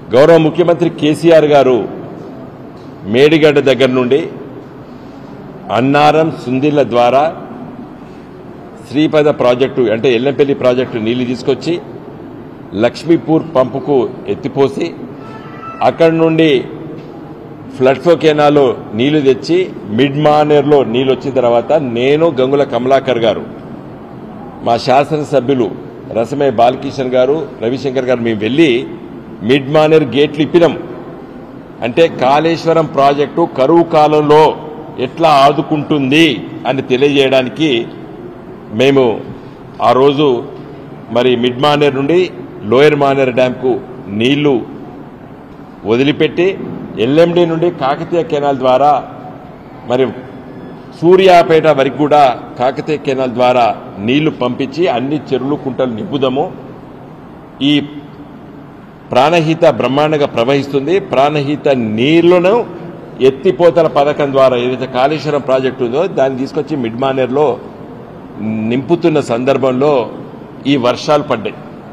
గౌరవ ముఖ్యమంత్రి కేసీఆర్ గారు మేడిగడ్డ దగ్గర నుండి అన్నారం సుందిళ్ల ద్వారా శ్రీపద ప్రాజెక్టు అంటే ఎల్లంపల్లి ప్రాజెక్టు నీళ్లు తీసుకొచ్చి లక్ష్మీపూర్ పంపుకు ఎత్తిపోసి అక్కడి నుండి ఫ్లడ్ఫో కెనాలో నీళ్లు తెచ్చి మిడ్ మానేర్లో నీళ్ళు వచ్చిన తర్వాత నేను గంగుల కమలాకర్ గారు మా శాసనసభ్యులు రసమే బాలకిషన్ గారు రవిశంకర్ గారు మేము వెళ్ళి మిడ్ మానేర్ గేట్లు ఇప్పినాం అంటే కాళేశ్వరం ప్రాజెక్టు కరువు కాలంలో ఎట్లా ఆదుకుంటుంది అని తెలియజేయడానికి మేము ఆ రోజు మరి మిడ్ మానేర్ నుండి లోయర్ మానేర్ డ్యాంకు నీళ్లు వదిలిపెట్టి ఎల్ఎండి నుండి కాకతీయ కెనాల్ ద్వారా మరి సూర్యాపేట వరకు కూడా కాకతీయ కెనాల్ ద్వారా నీళ్లు పంపించి అన్ని చెరువులు కుంటలు నింపుదాము ఈ ప్రాణహిత బ్రహ్మాండంగా ప్రవహిస్తుంది ప్రాణహిత నీళ్లను ఎత్తిపోతల పథకం ద్వారా ఏదైతే కాళేశ్వరం ప్రాజెక్టు ఉందో దాన్ని తీసుకొచ్చి మిడ్ మానేర్లో నింపుతున్న సందర్భంలో ఈ వర్షాలు పడ్డాయి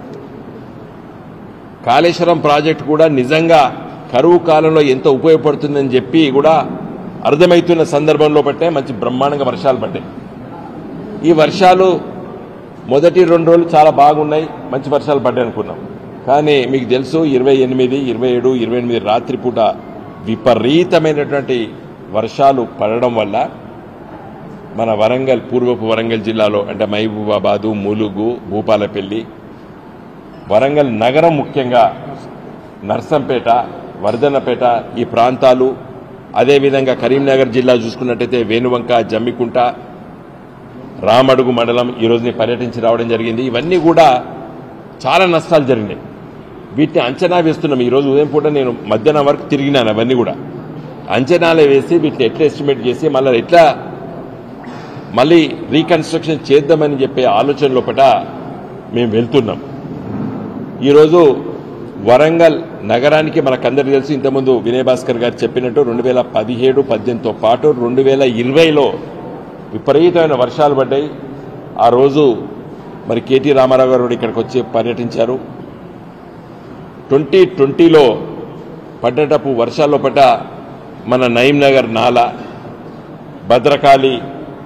కాళేశ్వరం ప్రాజెక్టు కూడా నిజంగా కరువు కాలంలో ఎంత ఉపయోగపడుతుందని చెప్పి కూడా అర్థమవుతున్న సందర్భంలో పట్టే మంచి బ్రహ్మాండంగా వర్షాలు పడ్డాయి ఈ వర్షాలు మొదటి రెండు రోజులు చాలా బాగున్నాయి మంచి వర్షాలు పడ్డాయి అనుకున్నాం కానీ మీకు తెలుసు ఇరవై ఎనిమిది ఇరవై ఏడు ఇరవై ఎనిమిది రాత్రిపూట విపరీతమైనటువంటి వర్షాలు పడడం వల్ల మన వరంగల్ పూర్వపు వరంగల్ జిల్లాలో అంటే మహబూబాబాదు ములుగు భూపాలపల్లి వరంగల్ నగరం ముఖ్యంగా నర్సంపేట వర్ధనపేట ఈ ప్రాంతాలు అదేవిధంగా కరీంనగర్ జిల్లా చూసుకున్నట్టయితే వేణువంక జమ్మికుంట రామడుగు మండలం ఈ రోజు నేను పర్యటించి రావడం జరిగింది ఇవన్నీ కూడా చాలా నష్టాలు జరిగినాయి వీటిని అంచనా వేస్తున్నాం ఈ రోజు ఉదయం పూట నేను మధ్యాహ్నం వరకు తిరిగినాను అవన్నీ కూడా అంచనాలు వేసి వీటిని ఎట్లా ఎస్టిమేట్ చేసి మళ్ళీ ఎట్లా మళ్ళీ రీకన్స్ట్రక్షన్ చేద్దామని చెప్పే ఆలోచన లోపల మేము వెళ్తున్నాం ఈరోజు వరంగల్ నగరానికి మనకందరికీ తెలుసు ఇంతకుముందు వినయ్ భాస్కర్ గారు చెప్పినట్టు రెండు వేల పదిహేడు పద్దెనిమిదితో పాటు రెండు వేల ఇరవైలో విపరీతమైన వర్షాలు పడ్డాయి ఆ రోజు మరి కేటీ రామారావు గారు కూడా ఇక్కడికి వచ్చి పర్యటించారు ట్వంటీ ట్వంటీలో పడ్డటపు వర్షాల్లో పడ్డ మన నయీం నగర్ నాల భద్రకాళి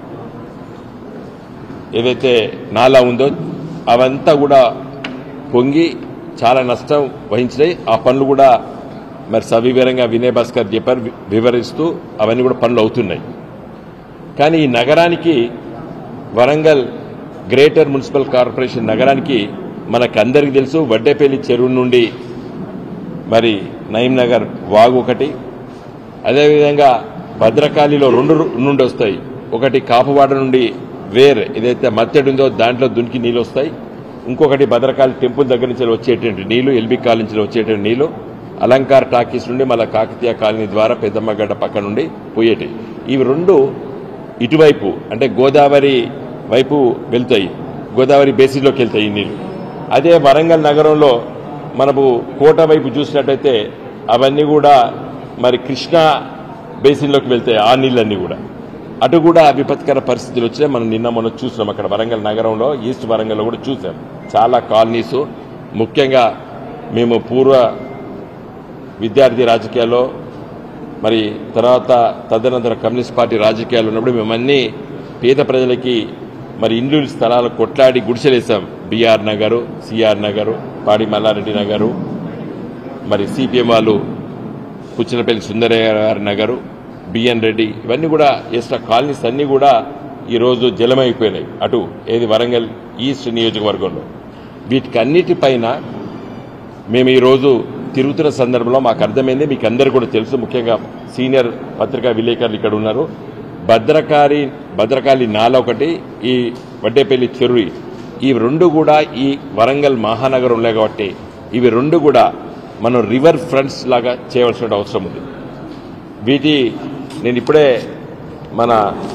ఏదైతే నాలా ఉందో అవంతా కూడా పొంగి చాలా నష్టం వహించినాయి ఆ పనులు కూడా మరి సవివరంగా వినయ్ భాస్కర్ చెప్పారు వి- వివరిస్తూ అవన్నీ కూడా పనులు అవుతున్నాయి కానీ ఈ నగరానికి వరంగల్ గ్రేటర్ మున్సిపల్ కార్పొరేషన్ నగరానికి మనకందరికీ తెలుసు వడ్డేపల్లి చెరువు నుండి మరి నయీం నగర్ వాగు ఒకటి అదేవిధంగా భద్రకాళిలో రెండు రు- నుండి వస్తాయి ఒకటి కాపువాడ నుండి వేర్ ఏదైతే మత్తడి ఉందో దాంట్లో దునికి నీళ్ళు వస్తాయి ఇంకొకటి భద్రకాళి టెంపుల్ దగ్గర నుంచి వచ్చేటువంటి నీళ్లు ఎల్బీ కాలనీ నుంచి వచ్చేటువంటి నీళ్లు అలంకార్ టాకీస్ నుండి మళ్ళీ కాకతీయ కాలనీ ద్వారా పెద్దమ్మగడ్డ పక్క నుండి పోయేటి ఇవి రెండు ఇటువైపు అంటే గోదావరి వైపు వెళ్తాయి గోదావరి బేసిన్లోకి వెళ్తాయి ఈ నీళ్లు అదే వరంగల్ నగరంలో మనము కోట వైపు చూసినట్టయితే అవన్నీ కూడా మరి కృష్ణా బేసిన్లోకి వెళ్తాయి ఆ నీళ్ళన్నీ కూడా అటు కూడా విపత్కర పరిస్థితులు వచ్చినాయి మనం నిన్న మొన్న చూసినాం అక్కడ వరంగల్ నగరంలో ఈస్ట్ వరంగల్లో కూడా చూసాం చాలా కాలనీస్ ముఖ్యంగా మేము పూర్వ విద్యార్థి రాజకీయాల్లో మరి తర్వాత తదనంతర కమ్యూనిస్ట్ పార్టీ రాజకీయాలు ఉన్నప్పుడు మేమన్నీ పేద ప్రజలకి మరి ఇండ్లు స్థలాలు కొట్లాడి గుడిసెలేసాం బీఆర్ నగరు సిఆర్ నగరు పాడి మల్లారెడ్డి నగరు మరి సిపిఎం వాళ్ళు పుచ్చినపల్లి సుందరయ్య గారి నగరు బిఎన్ రెడ్డి ఇవన్నీ కూడా వేసిన కాలనీస్ అన్నీ కూడా ఈరోజు జలమైపోయినాయి అటు ఏది వరంగల్ ఈస్ట్ నియోజకవర్గంలో వీటికన్నిటిపైన మేము ఈరోజు తిరుగుతున్న సందర్భంలో మాకు అర్థమైంది మీకు అందరు కూడా తెలుసు ముఖ్యంగా సీనియర్ పత్రికా విలేకరులు ఇక్కడ ఉన్నారు భద్రకాళి భద్రకాళి నాల ఒకటి ఈ వడ్డేపల్లి చెరువు ఈ రెండు కూడా ఈ వరంగల్ మహానగరం ఉన్నాయి కాబట్టి ఇవి రెండు కూడా మనం రివర్ ఫ్రంట్స్ లాగా చేయవలసిన అవసరం ఉంది వీటి నేను ఇప్పుడే మన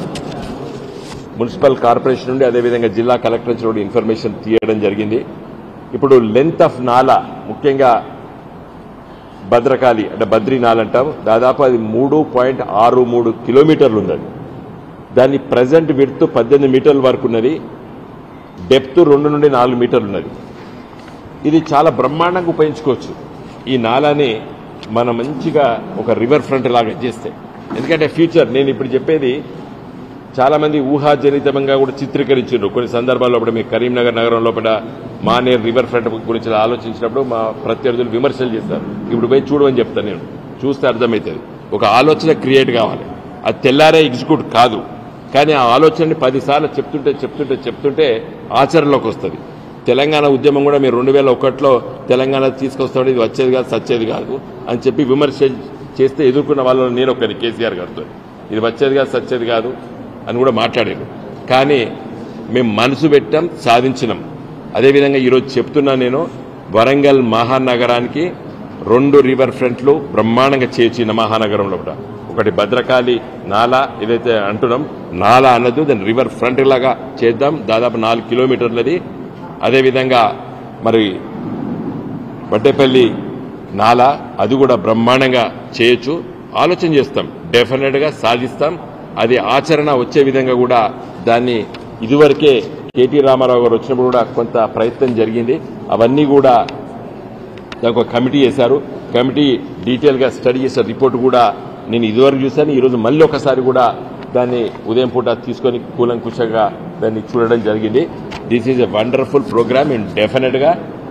మున్సిపల్ కార్పొరేషన్ నుండి అదేవిధంగా జిల్లా కలెక్టర్ నుంచి కూడా ఇన్ఫర్మేషన్ తీయడం జరిగింది ఇప్పుడు లెంత్ ఆఫ్ నాలా ముఖ్యంగా భద్రకాళి అంటే బద్రీ నాల అంటాం దాదాపు అది మూడు పాయింట్ ఆరు మూడు కిలోమీటర్లు ఉన్నది దాని ప్రజెంట్ విడ్త్ పద్దెనిమిది మీటర్ల వరకు ఉన్నది డెప్త్ రెండు నుండి నాలుగు మీటర్లు ఉన్నది ఇది చాలా బ్రహ్మాండంగా ఉపయోగించుకోవచ్చు ఈ నాలాని మనం మంచిగా ఒక రివర్ ఫ్రంట్ లాగా చేస్తే ఎందుకంటే ఫ్యూచర్ నేను ఇప్పుడు చెప్పేది చాలా మంది ఊహాజనితంగా కూడా చిత్రీకరించారు కొన్ని సందర్భాల్లో ఇప్పుడు మీ కరీంనగర్ నగరం లోపల మానేర్ రివర్ ఫ్రంట్ గురించి ఆలోచించినప్పుడు మా ప్రత్యర్థులు విమర్శలు చేస్తారు ఇప్పుడు పోయి చూడమని చెప్తాను నేను చూస్తే అర్థమవుతుంది ఒక ఆలోచన క్రియేట్ కావాలి అది తెల్లారే ఎగ్జిక్యూట్ కాదు కానీ ఆ ఆలోచనని పదిసార్లు చెప్తుంటే చెప్తుంటే చెప్తుంటే ఆచరణలోకి వస్తుంది తెలంగాణ ఉద్యమం కూడా మీరు రెండు వేల ఒకటిలో తెలంగాణ తీసుకొస్తాడు ఇది వచ్చేది కాదు సచ్చేది కాదు అని చెప్పి విమర్శ చేస్తే ఎదుర్కొన్న వాళ్ళు నేను ఒకరి కేసీఆర్ గారితో ఇది వచ్చేది కాదు సచ్చేది కాదు అని కూడా మాట్లాడారు కానీ మేము మనసు పెట్టాం సాధించినాం అదేవిధంగా ఈరోజు చెప్తున్నా నేను వరంగల్ మహానగరానికి రెండు రివర్ ఫ్రంట్లు బ్రహ్మాండంగా చేర్చిన మహానగరంలో కూడా ఒకటి భద్రకాళి నాలా ఏదైతే అంటున్నాం నాలా అన్నది దాన్ని రివర్ ఫ్రంట్ లాగా చేద్దాం దాదాపు నాలుగు కిలోమీటర్లది అదేవిధంగా మరి వడ్డేపల్లి నాలా అది కూడా బ్రహ్మాండంగా చేయొచ్చు ఆలోచన చేస్తాం డెఫినెట్గా సాధిస్తాం అది ఆచరణ వచ్చే విధంగా కూడా దాన్ని ఇదివరకే కేటీ రామారావు గారు వచ్చినప్పుడు కూడా కొంత ప్రయత్నం జరిగింది అవన్నీ కూడా దానికి ఒక కమిటీ చేశారు కమిటీ డీటెయిల్గా స్టడీ చేసిన రిపోర్ట్ కూడా నేను ఇదివరకు చూశాను ఈరోజు మళ్ళీ ఒకసారి కూడా దాన్ని ఉదయం పూట తీసుకొని కూలంకుషంగా దాన్ని చూడడం జరిగింది this is a wonderful program and డెఫినెట్గా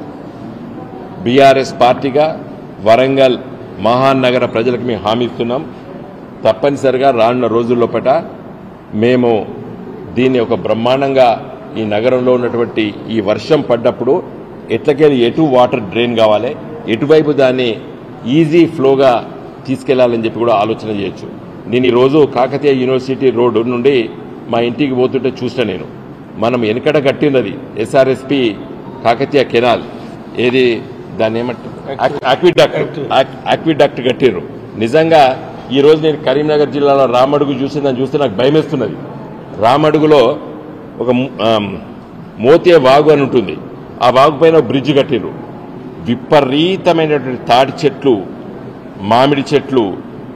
బీఆర్ఎస్ పార్టీగా వరంగల్ మహానగర ప్రజలకు మేము హామీ ఇస్తున్నాం తప్పనిసరిగా రానున్న రోజుల్లోపట మేము దీన్ని ఒక బ్రహ్మాండంగా ఈ నగరంలో ఉన్నటువంటి ఈ వర్షం పడ్డప్పుడు ఎట్లకెళ్ళి ఎటు వాటర్ డ్రైన్ కావాలి ఎటువైపు దాన్ని ఈజీ ఫ్లోగా తీసుకెళ్లాలని చెప్పి కూడా ఆలోచన చేయొచ్చు నేను ఈరోజు కాకతీయ యూనివర్సిటీ రోడ్డు నుండి మా ఇంటికి పోతుంటే చూసిన నేను మనం వెనకడ కట్టినది ఎస్ఆర్ఎస్పి కాకతీయ కెనాల్ ఏది దాన్ని ఏమంటారు ఆక్విడక్ట్ ఆక్విడక్ట్ కట్టిర్రు నిజంగా ఈ రోజు నేను కరీంనగర్ జిల్లాలో రామడుగు చూసి దాన్ని చూస్తే నాకు భయమేస్తున్నది రామడుగులో ఒక ము- ఆమ్, మోతే వాగు అని ఉంటుంది ఆ వాగు పైన ఒక బ్రిడ్జ్ కట్టిర్రు విపరీతమైనటువంటి తాటి చెట్లు మామిడి చెట్లు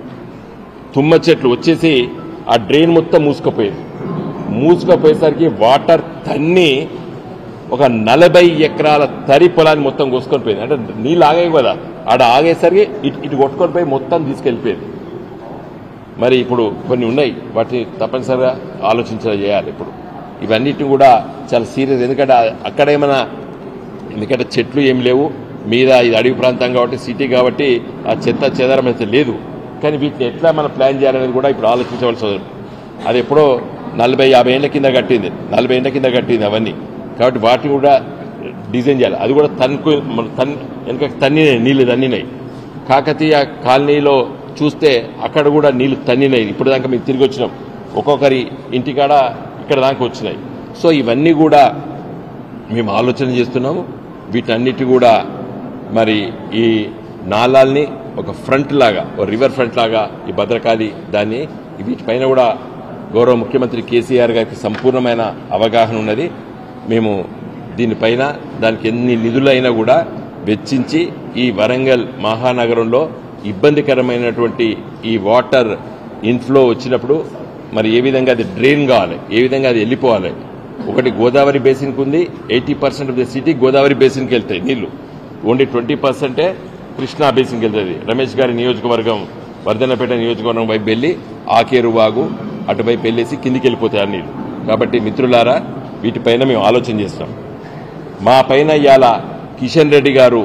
తుమ్మ చెట్లు వచ్చేసి ఆ డ్రైన్ మొత్తం మూసుకుపోయేది మూసుకుపోయేసరికి వాటర్ తన్ని ఒక నలభై ఎకరాల తరి పొలాన్ని మొత్తం కోసుకొని పోయింది అంటే నీళ్ళు ఆగాయి కదా ఆడ ఆగేసరికి ఇటు ఇటు కొట్టుకొని పోయి మొత్తం తీసుకెళ్ళిపోయింది మరి ఇప్పుడు కొన్ని ఉన్నాయి వాటిని తప్పనిసరిగా ఆలోచించ చేయాలి ఇప్పుడు ఇవన్నిటిని కూడా చాలా సీరియస్ ఎందుకంటే ఆ- అక్కడ ఏమైనా ఎందుకంటే చెట్లు ఏం లేవు మీద ఇది అడవి ప్రాంతం కాబట్టి సిటీ కాబట్టి ఆ చెత్త చెదరం అయితే లేదు కానీ వీటిని ఎట్లా మనం ప్లాన్ చేయాలనేది కూడా ఇప్పుడు ఆలోచించవలసి ఉంది. అది ఎప్పుడో నలభై యాభై ఏళ్ళ కింద కట్టింది నలభై ఏళ్ళ కింద కట్టింది అవన్నీ కాబట్టి వాటిని కూడా డిజైన్ చేయాలి అది కూడా తన్కు మన తన్ వెనక తన్నినాయి నీళ్ళు తన్నినాయి కాకతీయ కాలనీలో చూస్తే అక్కడ కూడా నీళ్లు తన్నినాయి ఇప్పుడు దాకా మేము తిరిగి వచ్చినాం ఒక్కొక్కరి ఇంటికాడ ఇక్కడ దాకా వచ్చినాయి సో ఇవన్నీ కూడా మేము ఆలోచన చేస్తున్నాము వీటన్నిటి కూడా మరి ఈ నాలాల్ని ఒక ఫ్రంట్ లాగా ఒక రివర్ ఫ్రంట్ లాగా ఈ భద్రకాళి దాన్ని వీటిపైన కూడా గౌరవ ముఖ్యమంత్రి కేసీఆర్ గారికి సంపూర్ణమైన అవగాహన ఉన్నది మేము దీనిపైన దానికి ఎన్ని నిధులైనా కూడా వెచ్చించి ఈ వరంగల్ మహానగరంలో ఇబ్బందికరమైనటువంటి ఈ వాటర్ ఇన్ఫ్లో వచ్చినప్పుడు మరి ఏ విధంగా అది డ్రైన్ కావాలి ఏ విధంగా అది వెళ్ళిపోవాలి ఒకటి గోదావరి బేసిన్కి ఉంది eighty percent of the city Godavari బేసిన్కి వెళ్తాయి నీళ్లు ఓన్లీ ట్వంటీ పర్సెంటే కృష్ణా బేసిన్కి వెళ్తుంది రమేష్ గారి నియోజకవర్గం వర్ధనపేట నియోజకవర్గం వైపు వెళ్ళి ఆకేరు వాగు అటువైపు వెళ్ళేసి కిందికి వెళ్ళిపోతాయి ఆ నీళ్లు కాబట్టి మిత్రులారా వీటిపైన మేము ఆలోచన చేస్తాం మా పైన ఇవాళ కిషన్ రెడ్డి గారు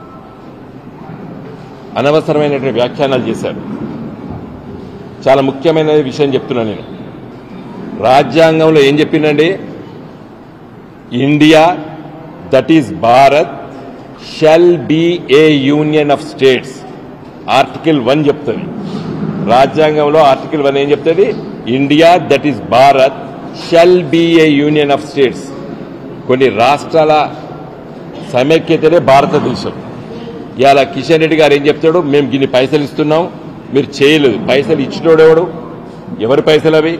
అనవసరమైనటువంటి వ్యాఖ్యానాలు చేశారు చాలా ముఖ్యమైన విషయం చెప్తున్నా నేను రాజ్యాంగంలో ఏం చెప్పిందండి India that is Bharat shall be a union of states article one చెప్తుంది రాజ్యాంగంలో ఆర్టికల్ వన్ ఏం చెప్తుంది India that is Bharat shall be a union of states కొన్ని రాష్ట్రాల సమైక్యతనే భారతదేశం ఇవాళ కిషన్ రెడ్డి గారు ఏం చెప్తాడు మేము గిన్ని పైసలు ఇస్తున్నాం మీరు చేయలేదు పైసలు ఇచ్చినోడెవడు ఎవరి పైసలు అవి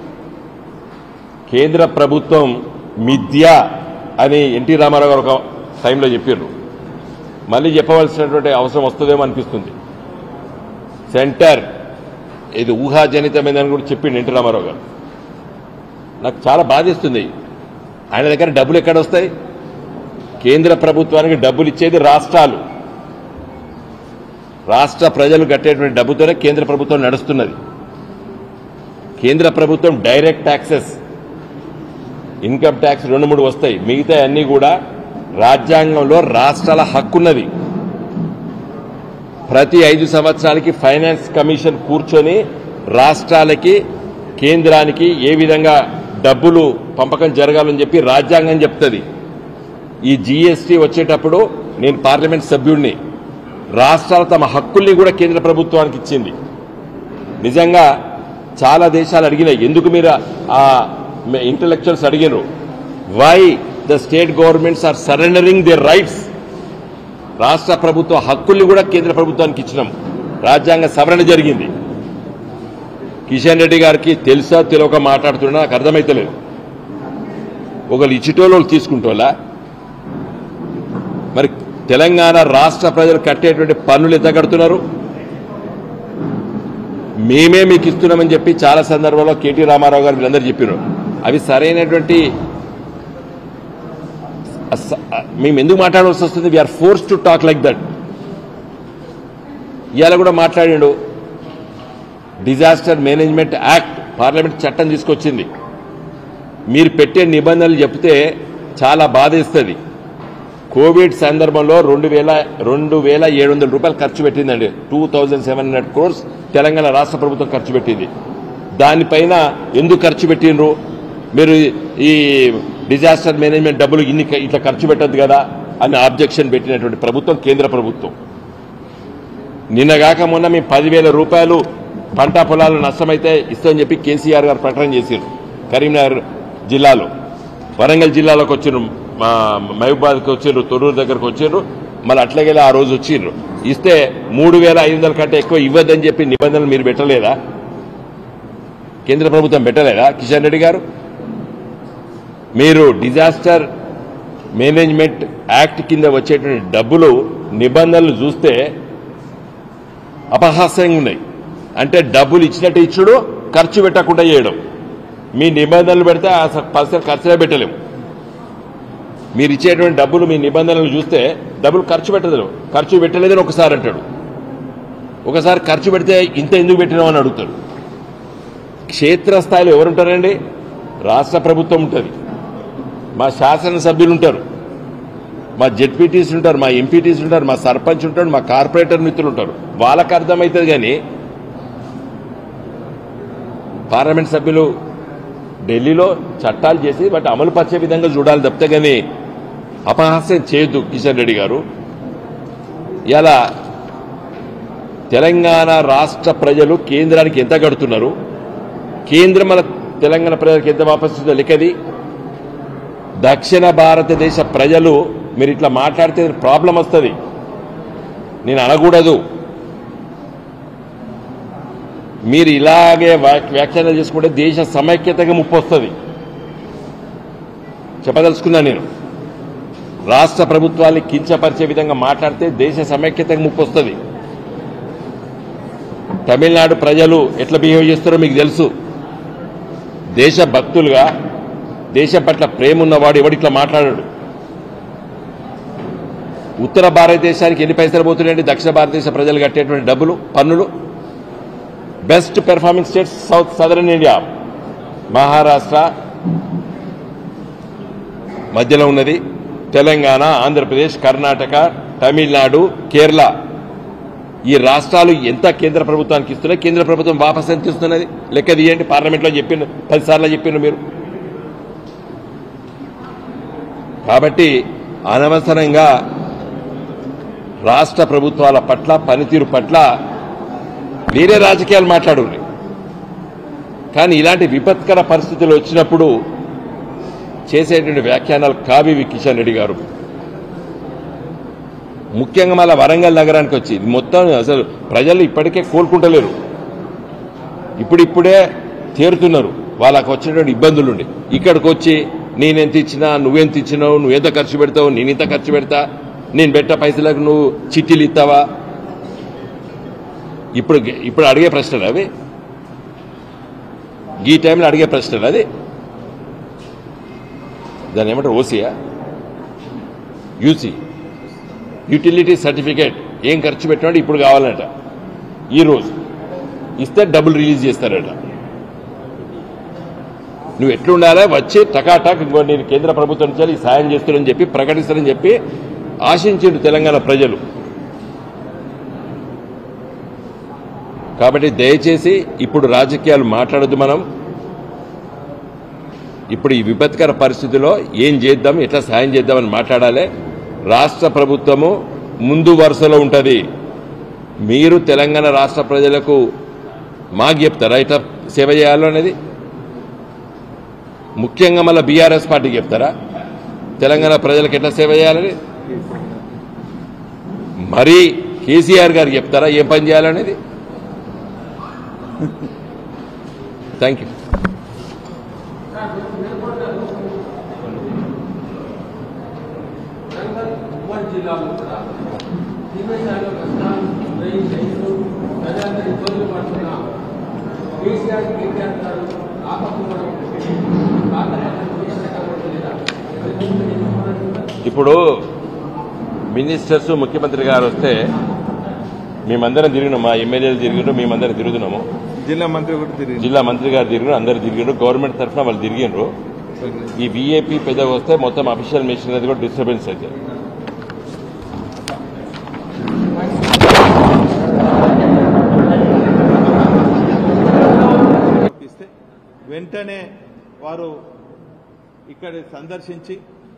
కేంద్ర ప్రభుత్వం మిథ్య అని ఎన్టీ రామారావు గారు ఒక టైంలో చెప్పారు మళ్ళీ చెప్పవలసినటువంటి అవసరం వస్తుందేమో అనిపిస్తుంది సెంటర్ ఇది ఊహాజనితమైందని కూడా చెప్పిండు ఎన్టీ రామారావు గారు నాకు చాలా బాధిస్తుంది ఆయన దగ్గర డబ్బులు ఎక్కడ వస్తాయి కేంద్ర ప్రభుత్వానికి డబ్బులు ఇచ్చేది రాష్ట్రాలు రాష్ట్ర ప్రజలు కట్టేటువంటి డబ్బుతోనే కేంద్ర ప్రభుత్వం నడుస్తున్నది కేంద్ర ప్రభుత్వం డైరెక్ట్ ట్యాక్సెస్ ఇన్కమ్ ట్యాక్స్ రెండు మూడు వస్తాయి మిగతా అన్ని కూడా రాజ్యాంగంలో రాష్ట్రాల హక్కున్నది ప్రతి ఐదు సంవత్సరాలకి ఫైనాన్స్ కమిషన్ కూర్చొని రాష్ట్రాలకి కేంద్రానికి ఏ విధంగా డబ్బులు పంపకం జరగాలని చెప్పి రాజ్యాంగం చెప్తుంది ఈ జీఎస్టీ వచ్చేటప్పుడు నేను పార్లమెంట్ సభ్యుడిని రాష్ట్రాలు తమ హక్కుల్ని కూడా కేంద్ర ప్రభుత్వానికి ఇచ్చింది నిజంగా చాలా దేశాలు అడిగినాయి ఎందుకు మీరు ఆ ఇంటలెక్చువల్స్ అడిగినారు why the state governments are surrendering their rights రాష్ట్ర ప్రభుత్వ హక్కుల్ని కూడా కేంద్ర ప్రభుత్వానికి ఇచ్చినాం రాజ్యాంగ సవరణ జరిగింది కిషన్ రెడ్డి గారికి తెలుసా తెలియక మాట్లాడుతున్నా నాకు అర్థమైతలేదు ఒకళ్ళు ఇచ్చిటోళ్ళు వాళ్ళు తీసుకుంటోళ్ళా మరి తెలంగాణ రాష్ట్ర ప్రజలు కట్టేటువంటి పన్నులు ఎంత కడుతున్నారు మేమే మీకు ఇస్తున్నామని చెప్పి చాలా సందర్భాల్లో కేటీ రామారావు గారు వీళ్ళందరూ చెప్పారు అవి సరైనటువంటి అస- మేము ఎందుకు మాట్లాడాల్సి వస్తుంది we are force to talk like that ఇవాళ కూడా మాట్లాడాడు డిజాస్టర్ మేనేజ్మెంట్ యాక్ట్ పార్లమెంట్ చట్టం తీసుకొచ్చింది మీరు పెట్టే నిబంధనలు చెప్తే చాలా బాధేస్తుంది కోవిడ్ సందర్భంలో రెండు వేల రెండు వేల ఏడు వందల రూపాయలు ఖర్చు పెట్టిందండి two thousand seven hundred crores Telangana రాష్ట్ర ప్రభుత్వం ఖర్చు పెట్టింది దానిపైన ఎందుకు ఖర్చు పెట్టినరు మీరు ఈ డిజాస్టర్ మేనేజ్మెంట్ డబ్బులు ఇన్ని ఇట్లా ఖర్చు పెట్టద్దు కదా అని ఆబ్జెక్షన్ పెట్టినటువంటి ప్రభుత్వం కేంద్ర ప్రభుత్వం నిన్నగాక మొన్న మేము పదివేల రూపాయలు పంట పొలాలు నష్టమైతే ఇస్తామని చెప్పి కేసీఆర్ గారు ప్రకటన చేశారు కరీంనగర్ జిల్లాలో వరంగల్ జిల్లాలోకి వచ్చిండ్రు మా మహబూబాద్కి వచ్చిండ్రు తొర్రూరు దగ్గరకు వచ్చిండ్రు మళ్ళీ అట్లాగే ఆ రోజు వచ్చిండ్రు ఇస్తే మూడు వేల ఐదు వందల కంటే ఎక్కువ ఇవ్వద్దని చెప్పి నిబంధనలు మీరు పెట్టలేదా కేంద్ర ప్రభుత్వం పెట్టలేదా కిషన్ రెడ్డి గారు మీరు డిజాస్టర్ మేనేజ్మెంట్ యాక్ట్ కింద వచ్చేటువంటి డబ్బులు నిబంధనలు చూస్తే అపహాస్యంగా ఉన్నాయి అంటే డబ్బులు ఇచ్చినట్టు ఇచ్చుడు ఖర్చు పెట్టకుండా చేయడం మీ నిబంధనలు పెడితే అసలు పైసలు ఖర్చులే పెట్టలేము మీరు ఇచ్చేటువంటి డబ్బులు మీ నిబంధనలు చూస్తే డబ్బులు ఖర్చు పెట్టదు ఖర్చు పెట్టలేదని ఒకసారి అంటాడు ఒకసారి ఖర్చు పెడితే ఇంత ఎందుకు పెట్టినావు అని అడుగుతాడు క్షేత్రస్థాయిలో ఎవరుంటారండి రాష్ట్ర ప్రభుత్వం ఉంటుంది మా శాసనసభ్యులు ఉంటారు మా జెడ్పీటీస్ ఉంటారు మా ఎంపీటీస్ ఉంటారు మా సర్పంచ్ ఉంటాడు మా కార్పొరేటర్ మిత్రులు ఉంటారు వాళ్ళకి అర్థమవుతుంది కానీ పార్లమెంట్ సభ్యులు ఢిల్లీలో చట్టాలు చేసి వాటి అమలు పరిచే విధంగా చూడాలి తప్పితే కానీ అపహాస్యం చేయొద్దు కిషన్ రెడ్డి గారు ఇలా తెలంగాణ రాష్ట్ర ప్రజలు కేంద్రానికి ఎంత కడుతున్నారు కేంద్రం మన తెలంగాణ ప్రజలకు ఎంత వాపసు లెక్కది దక్షిణ భారతదేశ ప్రజలు మీరు ఇట్లా మాట్లాడితే ప్రాబ్లం వస్తుంది నేను అనకూడదు మీరు ఇలాగే వ్యాక్- వ్యాఖ్యానాలు చేసుకుంటే దేశ సమైక్యతగా ముప్పు వస్తుంది చెప్పదలుచుకున్నా నేను రాష్ట్ర ప్రభుత్వాన్ని కించపరిచే విధంగా మాట్లాడితే దేశ సమైక్యతకు ముప్పు వస్తుంది తమిళనాడు ప్రజలు ఎట్లా బిహేవ్ చేస్తారో మీకు తెలుసు దేశ భక్తులుగా దేశం పట్ల ప్రేమ ఉన్నవాడు ఎవడిట్లా మాట్లాడాడు ఉత్తర భారతదేశానికి ఎన్ని పైసలు పోతున్నాయండి దక్షిణ భారతదేశ ప్రజలు కట్టేటువంటి డబ్బులు పన్నులు best performing states south southern India Maharashtra మధ్యలో ఉన్నది తెలంగాణ ఆంధ్రప్రదేశ్ కర్ణాటక తమిళనాడు కేరళ ఈ రాష్ట్రాలు ఎంత కేంద్ర ప్రభుత్వానికి ఇస్తున్నాయి కేంద్ర ప్రభుత్వం వాపస్ ఎంత ఇస్తున్నది లెక్క తీయండి పార్లమెంట్లో చెప్పిండు పదిసార్లు చెప్పిండు మీరు కాబట్టి అనవసరంగా రాష్ట్ర ప్రభుత్వాల పట్ల పనితీరు పట్ల వేరే రాజకీయాలు మాట్లాడుంది కానీ ఇలాంటి విపత్కర పరిస్థితులు వచ్చినప్పుడు చేసేటువంటి వ్యాఖ్యానాలు కావి కిషన్ రెడ్డి గారు ముఖ్యంగా మళ్ళీ వరంగల్ నగరానికి వచ్చి ఇది మొత్తం అసలు ప్రజలు ఇప్పటికే కోలుకుంటలేరు ఇప్పుడిప్పుడే తేరుతున్నారు వాళ్ళకు వచ్చినటువంటి ఇబ్బందులుండి ఇక్కడికి వచ్చి నేనెంత ఇచ్చినా నువ్వెంత ఇచ్చినావు నువ్వెంత ఖర్చు పెడతావు నేను ఇంత ఖర్చు పెడతా నేను పెట్ట పైసలకు నువ్వు చిట్టీలు ఇస్తావా ఇప్పుడు ఇప్పుడు అడిగే ప్రశ్నలు అవి ఈ టైంలో అడిగే ప్రశ్నలు అది దాన్ని ఏమంటారు ఓసీయా యూసీ యూటిలిటీ సర్టిఫికేట్ ఏం ఖర్చు పెట్టినాడు ఇప్పుడు కావాలట ఈ రోజు ఇస్తే డబ్బులు రిలీజ్ చేస్తారట నువ్వు ఎట్లుండాలా వచ్చి టకాటక్ ఇంకో నేను కేంద్ర ప్రభుత్వం నుంచి ఈ సాయం చేస్తానని చెప్పి ప్రకటిస్తానని చెప్పి ఆశించిండు తెలంగాణ ప్రజలు కాబట్టి దయచేసి ఇప్పుడు రాజకీయాలు మాట్లాడొద్దు మనం ఇప్పుడు ఈ విపత్కర పరిస్థితిలో ఏం చేద్దాం ఎట్లా సాయం చేద్దామని మాట్లాడాలి రాష్ట్ర ప్రభుత్వము ముందు వరుసలో ఉంటుంది మీరు తెలంగాణ రాష్ట్ర ప్రజలకు మాకు చెప్తారా ఇట్లా సేవ చేయాలో అనేది ముఖ్యంగా మళ్ళీ బీఆర్ఎస్ పార్టీకి చెప్తారా తెలంగాణ ప్రజలకు ఎట్లా సేవ చేయాలని మరీ కేసీఆర్ గారికి చెప్తారా ఏం పని చేయాలనేది థ్యాంక్ యూ ఉమ్మడి జిల్లాలో కూడా తీవ్రస్థాయిలో కష్టాలు వెయ్యి సైన్యులు ప్రజలందరూ ఇబ్బందులు పడుతున్న కేసీఆర్ కేటీఆర్ గారు ఆపకపోవడం ఇప్పుడు మినిస్టర్స్ ముఖ్యమంత్రి గారు వస్తే మేమందరం తిరిగినాం మా ఎమ్మెల్యేలు తిరిగినారు మేమందరం తిరుగుతున్నాము జిల్లా మంత్రి కూడా తిరిగి జిల్లా మంత్రి గారు తిరిగినారు అందరు తిరిగినారు గవర్నమెంట్ తరఫున వాళ్ళు తిరిగినారు ఈ వీఏపీ పెద్దగా వస్తే మొత్తం అఫీషియల్ మిషన్ అది కూడా డిస్టర్బెన్స్ అవుతుంది ఇస్తే వెంటనే వారు ఇక్కడ సందర్శించి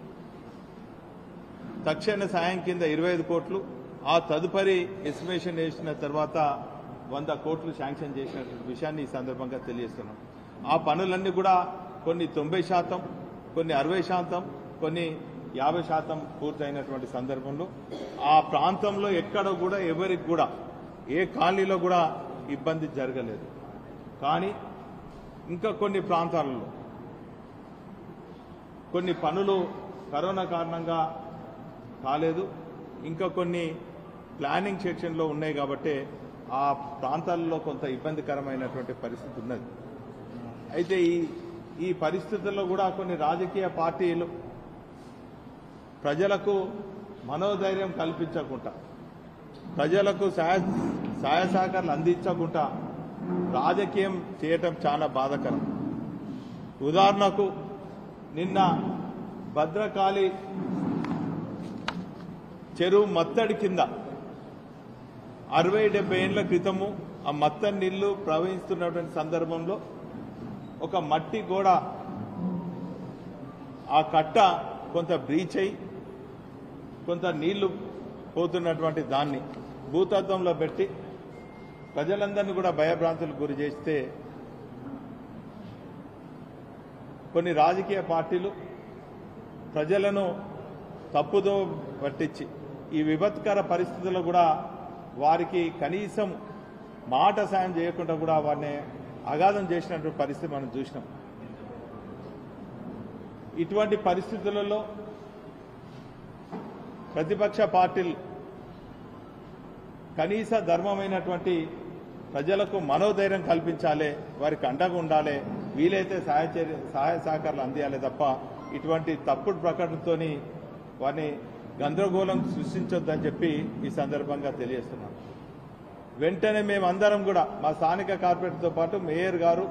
తక్షణ సాయం కింద ఇరవై ఐదు కోట్లు ఆ తదుపరి ఎస్టిమేషన్ వేసిన తర్వాత వంద కోట్లు శాంక్షన్ చేసిన విషయాన్ని ఈ సందర్భంగా తెలియజేస్తున్నాం ఆ పనులన్నీ కూడా కొన్ని తొంభై శాతం కొన్ని అరవై శాతం కొన్ని యాభై శాతం పూర్తయినటువంటి సందర్భంలో ఆ ప్రాంతంలో ఎక్కడ కూడా ఎవరికి కూడా ఏ కాలనీలో కూడా ఇబ్బంది జరగలేదు కానీ ఇంకా కొన్ని ప్రాంతాలలో కొన్ని పనులు కరోనా కారణంగా కాలేదు ఇంకా కొన్ని ప్లానింగ్ సెక్షన్లో ఉన్నాయి కాబట్టి ఆ ప్రాంతాల్లో కొంత ఇబ్బందికరమైనటువంటి పరిస్థితి ఉన్నది అయితే ఈ ఈ పరిస్థితుల్లో కూడా కొన్ని రాజకీయ పార్టీలు ప్రజలకు మనోధైర్యం కల్పించకుండా ప్రజలకు సహాయ సహాయ సహకారాలు అందించకుండా రాజకీయం చేయటం చాలా బాధాకరం ఉదాహరణకు నిన్న భద్రకాళి చెరువు మత్తడి కింద అరవై డెబ్బై ఏళ్ల క్రితము ఆ మత్తడి నీళ్లు ప్రవహిస్తున్నటువంటి సందర్భంలో ఒక మట్టి గోడ ఆ కట్ట కొంత బ్రీచ్ అయి కొంత నీళ్లు పోతున్నటువంటి దాన్ని భూతత్వంలో పెట్టి ప్రజలందరినీ కూడా భయభ్రాంతులకు గురి చేస్తే కొన్ని రాజకీయ పార్టీలు ప్రజలను తప్పుదో పట్టించి ఈ విపత్కర పరిస్థితుల్లో కూడా వారికి కనీసం మాట సాయం చేయకుండా కూడా వారిని అగాధం చేసినటువంటి పరిస్థితి మనం చూసినాం ఇటువంటి పరిస్థితులలో ప్రతిపక్ష పార్టీలు కనీస ధర్మమైనటువంటి ప్రజలకు మనోధైర్యం కల్పించాలి వారికి అండగా ఉండాలి వీలైతే సహాయ చర్య సహాయ సహకారాలు అందియాలి తప్ప ఇటువంటి తప్పుడు ప్రకటనతోని వారిని గందరగోళం సృష్టించొద్దని చెప్పి ఈ సందర్భంగా తెలియజేస్తున్నాను వెంటనే మేమందరం కూడా మా స్థానిక కార్పొరేటర్తో పాటు మేయర్ గారు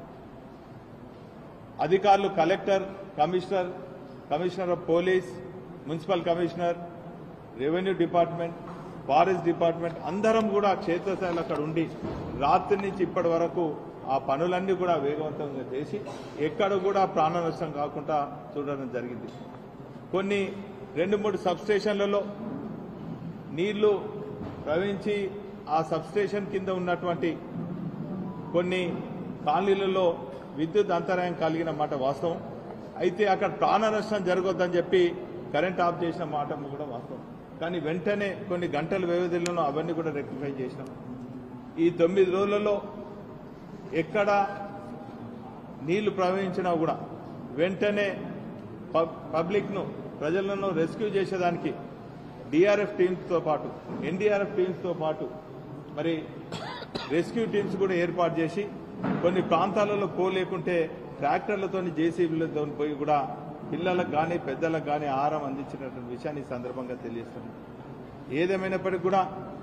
అధికారులు collector commissioner commissioner of police municipal commissioner revenue department forest department అందరం కూడా క్షేత్రస్థాయిలో అక్కడ ఉండి రాత్రి నుంచి ఇప్పటి వరకు ఆ పనులన్నీ కూడా వేగవంతంగా చేసి ఎక్కడ కూడా ప్రాణ నష్టం కాకుండా చూడడం జరిగింది కొన్ని రెండు మూడు సబ్ స్టేషన్లలో నీళ్లు ప్రవహించి ఆ సబ్ స్టేషన్ కింద ఉన్నటువంటి కొన్ని కాలనీలలో విద్యుత్ అంతరాయం కలిగిన మాట వాస్తవం అయితే అక్కడ ప్రాణ నష్టం జరగొద్దని చెప్పి కరెంట్ ఆఫ్ చేసిన మాట కూడా వాస్తవం కానీ వెంటనే కొన్ని గంటల వ్యవధిలోనూ అవన్నీ కూడా రెక్టిఫై చేసినాం ఈ తొమ్మిది రోజులలో ఎక్కడ నీళ్లు ప్రవహించినా కూడా వెంటనే పబ్- పబ్లిక్ను ప్రజలను రెస్క్యూ చేసేదానికి డిఆర్ఎఫ్ టీమ్స్తో పాటు ఎన్డీఆర్ఎఫ్ టీమ్స్తో పాటు మరి రెస్క్యూ టీమ్స్ కూడా ఏర్పాటు చేసి కొన్ని ప్రాంతాలలో పోలేకుంటే ట్రాక్టర్లతో జేసీబీలతో పోయి కూడా పిల్లలకు కానీ పెద్దలకు కానీ ఆహారం అందించినటువంటి విషయాన్ని ఈ సందర్భంగా తెలియజేస్తున్నాం ఏదేమైనప్పటికీ కూడా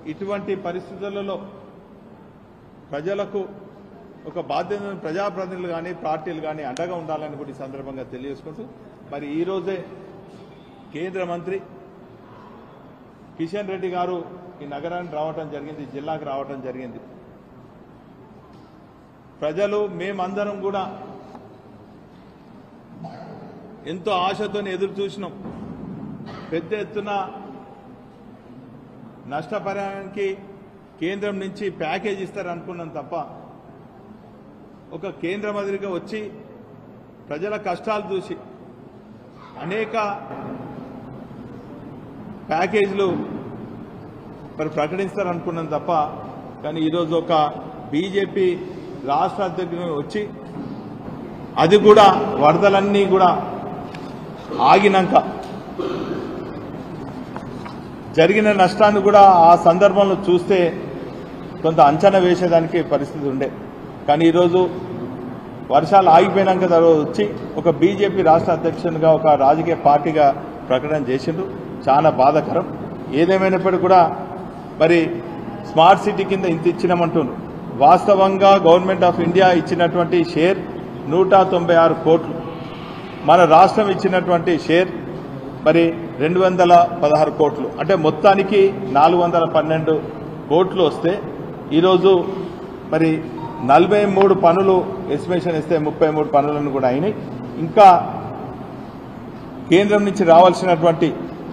ఇటువంటి పరిస్థితులలో ప్రజలకు ఒక బాధ్యత ప్రజాప్రతినిధులు కానీ పార్టీలు కానీ అండగా ఉండాలని కూడా ఈ సందర్భంగా తెలియజేసుకుంటూ మరి ఈ రోజే కేంద్ర మంత్రి కిషన్ రెడ్డి గారు ఈ నగరానికి రావటం జరిగింది ఈ జిల్లాకు రావటం జరిగింది ప్రజలు మేమందరం కూడా ఎంతో ఆశతో ఎదురు చూసినాం పెద్ద ఎత్తున నష్టపరిహారానికి కేంద్రం నుంచి ప్యాకేజ్ ఇస్తారనుకున్నాం తప్ప ఒక కేంద్ర మంత్రిగా వచ్చి ప్రజల కష్టాలు చూసి అనేక ప్యాకేజీలు మరి ప్రకటిస్తారనుకున్నాం తప్ప కానీ ఈరోజు ఒక బీజేపీ రాష్ట్ర అధ్యక్షుడు వచ్చి అది కూడా వరదలన్నీ కూడా ఆగినాక జరిగిన నష్టాన్ని కూడా ఆ సందర్భంలో చూస్తే కొంత అంచనా వేసేదానికి పరిస్థితి ఉండే కానీ ఈరోజు వర్షాలు ఆగిపోయినాక తర్వాత వచ్చి ఒక బీజేపీ రాష్ట్ర అధ్యక్షునిగా ఒక రాజకీయ పార్టీగా ప్రకటన చేసిండు చాలా బాధాకరం ఏదేమైనప్పటికీ కూడా మరి స్మార్ట్ సిటీ కింద ఇంత ఇచ్చినామంటున్నారు వాస్తవంగా గవర్నమెంట్ ఆఫ్ ఇండియా ఇచ్చినటువంటి షేర్ నూట తొంభై ఆరు కోట్లు మన రాష్ట్రం ఇచ్చినటువంటి షేర్ మరి రెండు వందల పదహారు కోట్లు అంటే మొత్తానికి నాలుగు వందల పన్నెండు కోట్లు వస్తే ఈరోజు మరి నలభై మూడు పనులు ఎస్టిమేషన్ ఇస్తే ముప్పై మూడు పనులను కూడా అయినాయి ఇంకా కేంద్రం నుంచి రావాల్సినటువంటి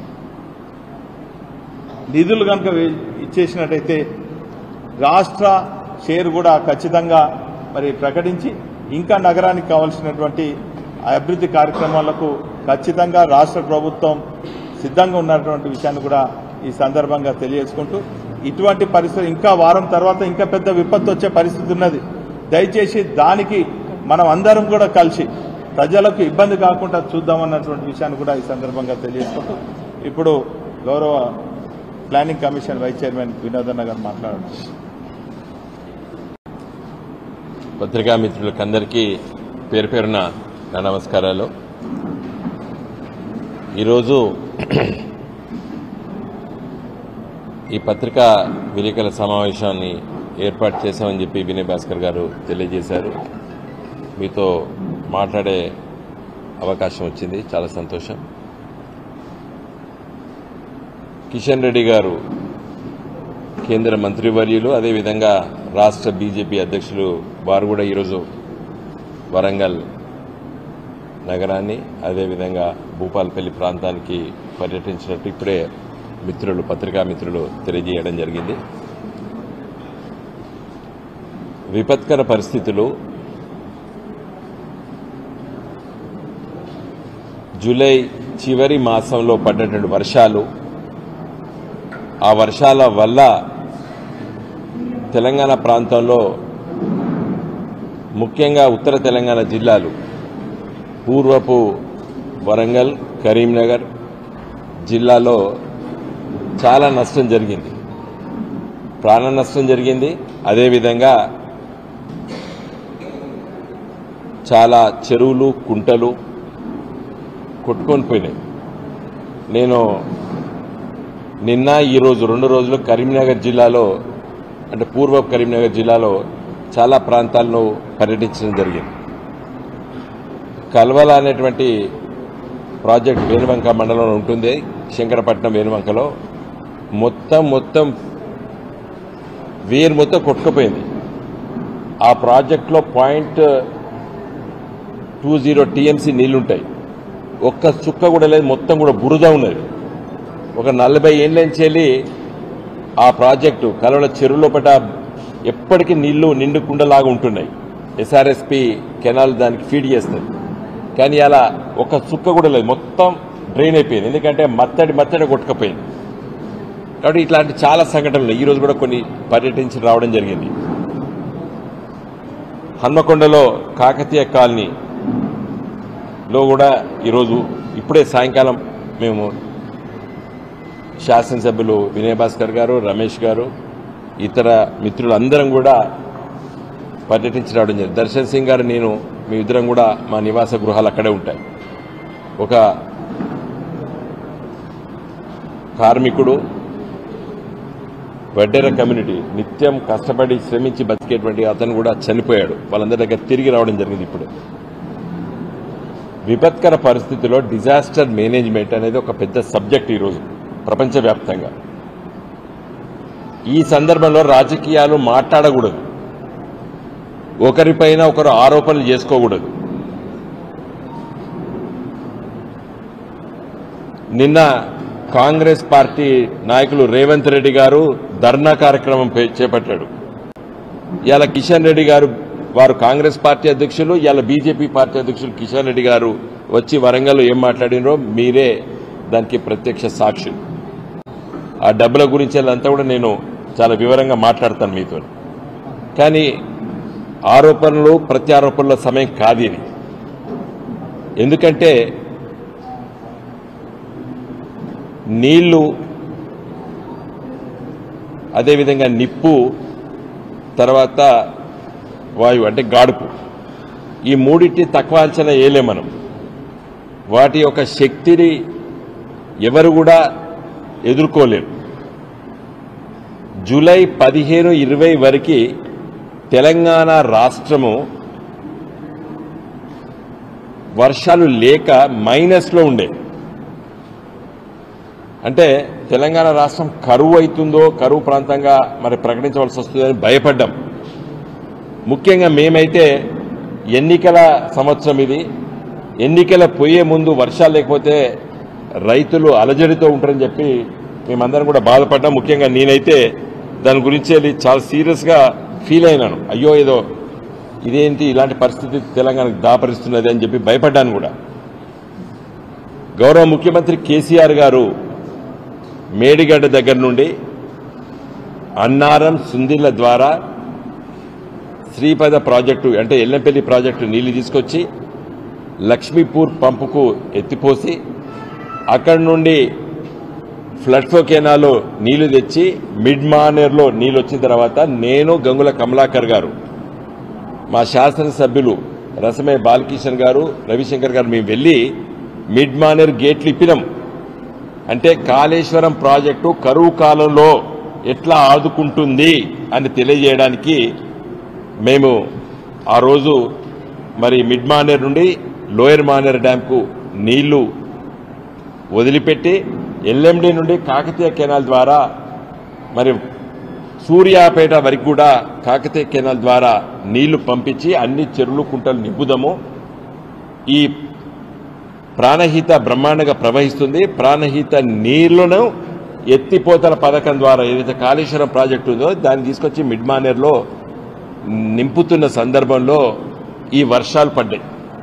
నిధులు కనుక వే- ఇచ్చేసినట్టయితే రాష్ట్ర షేర్ కూడా ఖచ్చితంగా మరి ప్రకటించి ఇంకా నగరానికి కావాల్సినటువంటి అభివృద్ధి కార్యక్రమాలకు ఖచ్చితంగా రాష్ట్ర ప్రభుత్వం సిద్ధంగా ఉన్నటువంటి విషయాన్ని కూడా ఈ సందర్భంగా తెలియజేసుకుంటూ ఇటువంటి పరిస్థితి ఇంకా వారం తర్వాత ఇంకా పెద్ద విపత్తు వచ్చే పరిస్థితి ఉన్నది దయచేసి దానికి మనం అందరం కూడా కలిసి ప్రజలకు ఇబ్బంది కాకుండా చూద్దామన్నటువంటి విషయాన్ని కూడా ఈ సందర్భంగా తెలియజేసుకుంటూ ఇప్పుడు గౌరవ ప్లానింగ్ కమిషన్ వైస్ చైర్మన్ వినోదన్న గారు మాట్లాడారు పత్రికా మిత్రులకందరికీ పేరు పేరున నా నమస్కారాలు ఈరోజు ఈ పత్రికా విలేకరుల సమావేశాన్ని ఏర్పాటు చేశామని చెప్పి వినయ్ భాస్కర్ గారు తెలియజేశారు మీతో మాట్లాడే అవకాశం వచ్చింది చాలా సంతోషం కిషన్ రెడ్డి గారు కేంద్ర మంత్రివర్యులు అదేవిధంగా రాష్ట్ర బీజేపీ అధ్యక్షులు వారు కూడా ఈరోజు వరంగల్ నగరాన్ని అదేవిధంగా భూపాలపల్లి ప్రాంతానికి పర్యటించినట్టు ఇప్పుడే మిత్రులు పత్రికా మిత్రులు తెలియజేయడం జరిగింది విపత్కర పరిస్థితులు జూలై చివరి మాసంలో పడ్డటువంటి వర్షాలు ఆ వర్షాల వల్ల తెలంగాణ ప్రాంతంలో ముఖ్యంగా ఉత్తర తెలంగాణ జిల్లాలు పూర్వపు వరంగల్ కరీంనగర్ జిల్లాలో చాలా నష్టం జరిగింది ప్రాణ నష్టం జరిగింది అదేవిధంగా చాలా చెరువులు కుంటలు కొట్టుకొని పోయినాయి నేను నిన్న ఈరోజు రెండు రోజులు కరీంనగర్ జిల్లాలో అంటే పూర్వ కరీంనగర్ జిల్లాలో చాలా ప్రాంతాలను పర్యటించడం జరిగింది కల్వల అనేటువంటి ప్రాజెక్ట్ వేనువంక మండలంలో ఉంటుంది శంకరపట్నం వేనువంకలో మొత్తం మొత్తం వేరు మొత్తం కొట్టుకుపోయింది ఆ ప్రాజెక్టులో పాయింట్ టూ జీరో టీఎంసీ నీళ్లుంటాయి ఒక్క చుక్క కూడా లేదు మొత్తం కూడా బురద ఉన్నది ఒక నలభై ఏళ్ళ నుంచి వెళ్ళి ఆ ప్రాజెక్టు కలవల చెరువులో పట ఎప్పటికీ నీళ్లు నిండుకుండలాగా ఉంటున్నాయి ఎస్ఆర్ఎస్పి కెనాల్ దానికి ఫీడ్ చేస్తుంది కానీ అలా ఒక చుక్క కూడా లేదు మొత్తం డ్రైన్ అయిపోయింది ఎందుకంటే మత్తడి మత్తడి కొట్టుకపోయింది కాబట్టి ఇట్లాంటి చాలా సంఘటనలు ఈరోజు కూడా కొన్ని పర్యటించి రావడం జరిగింది హన్మకొండలో కాకతీయ కాలనీ లో కూడా ఈరోజు ఇప్పుడే సాయంకాలం మేము శాసనసభ్యులు వినయ్ భాస్కర్ గారు రమేష్ గారు ఇతర మిత్రులందరం కూడా పర్యటించి రావడం జరిగింది దర్శన్ సింగ్ గారు నేను మీ ఇద్దరం కూడా మా నివాస గృహాలు అక్కడే ఉంటాయి ఒక కార్మికుడు వడ్డెర కమ్యూనిటీ నిత్యం కష్టపడి శ్రమించి బతికేటువంటి అతను కూడా చనిపోయాడు వాళ్ళందరి దగ్గర తిరిగి రావడం జరిగింది ఇప్పుడు విపత్కర పరిస్థితిలో డిజాస్టర్ మేనేజ్మెంట్ అనేది ఒక పెద్ద సబ్జెక్ట్ ఈరోజు ప్రపంచవ్యాప్తంగా ఈ సందర్భంలో రాజకీయాలు మాట్లాడకూడదు ఒకరిపైన ఒకరు ఆరోపణలు చేసుకోకూడదు నిన్న కాంగ్రెస్ పార్టీ నాయకులు రేవంత్ రెడ్డి గారు ధర్నా కార్యక్రమం పే- చేపట్టాడు ఇవాళ కిషన్ రెడ్డి గారు వారు కాంగ్రెస్ పార్టీ అధ్యక్షులు ఇవాళ బీజేపీ పార్టీ అధ్యక్షులు కిషన్ రెడ్డి గారు వచ్చి వరంగల్లో ఏం మాట్లాడినరో మీరే దానికి ప్రత్యక్ష సాక్షులు ఆ డబ్బుల గురించి అంతా కూడా నేను చాలా వివరంగా మాట్లాడతాను మీతో కానీ ఆరోపణలు ప్రత్యారోపణల సమయం కాదు ఇది ఎందుకంటే నీళ్లు అదేవిధంగా నిప్పు తర్వాత వాయువు అంటే గాడుపు ఈ మూడింటి తక్కువ అంచనా వేయలే మనం వాటి యొక్క శక్తిని ఎవరు కూడా ఎదుర్కోలేరు జూలై పదిహేను ఇరవై వరకు తెలంగాణ రాష్ట్రము వర్షాలు లేక మైనస్లో ఉండే అంటే తెలంగాణ రాష్ట్రం కరువు అవుతుందో కరువు ప్రాంతంగా మరి ప్రకటించవలసి వస్తుందని భయపడ్డాం ముఖ్యంగా మేమైతే ఎన్నికల సంవత్సరం ఇది ఎన్నికల పోయే ముందు వర్షాలు లేకపోతే రైతులు అలజడితో ఉంటారని చెప్పి మేమందరం కూడా బాధపడ్డాం ముఖ్యంగా నేనైతే దాని గురించి వెళ్ళి చాలా సీరియస్గా ఫీల్ అయినాను అయ్యో ఏదో ఇదేంటి ఇలాంటి పరిస్థితి తెలంగాణకు దాపరిస్తున్నది అని చెప్పి భయపడ్డాను కూడా గౌరవ ముఖ్యమంత్రి కేసీఆర్ గారు మేడిగడ్డ దగ్గర నుండి అన్నారం సుందిళ్ల ద్వారా శ్రీపద ప్రాజెక్టు అంటే ఎల్లంపల్లి ప్రాజెక్టు నీళ్లు తీసుకొచ్చి లక్ష్మీపూర్ పంపుకు ఎత్తిపోసి అక్కడి నుండి ఫ్లడ్ఫో కెనాలో నీళ్లు తెచ్చి మిడ్ మానేర్లో నీళ్ళు వచ్చిన తర్వాత నేను గంగుల కమలాకర్ గారు మా శాసనసభ్యులు రసమే బాలకిషన్ గారు రవిశంకర్ గారు మేము వెళ్ళి మిడ్ మానేర్ గేట్లు ఇప్పినాం అంటే కాళేశ్వరం ప్రాజెక్టు కరువు కాలంలో ఎట్లా ఆదుకుంటుంది అని తెలియజేయడానికి మేము ఆ రోజు మరి మిడ్ మానేర్ నుండి లోయర్ మానేర్ డ్యాంకు నీళ్లు వదిలిపెట్టి ఎల్ఎండి నుండి కాకతీయ కెనాల్ ద్వారా మరి సూర్యాపేట వరకు కూడా కాకతీయ కెనాల్ ద్వారా నీళ్లు పంపించి అన్ని చెరువులు కుంటలు నింపుదాము ఈ ప్రాణహిత బ్రహ్మాండంగా ప్రవహిస్తుంది ప్రాణహిత నీళ్లను ఎత్తిపోతల పథకం ద్వారా ఏదైతే కాళేశ్వరం ప్రాజెక్టు ఉందో దాన్ని తీసుకొచ్చి మిడ్ మానేర్లో నింపుతున్న సందర్భంలో ఈ వర్షాలు పడ్డాయి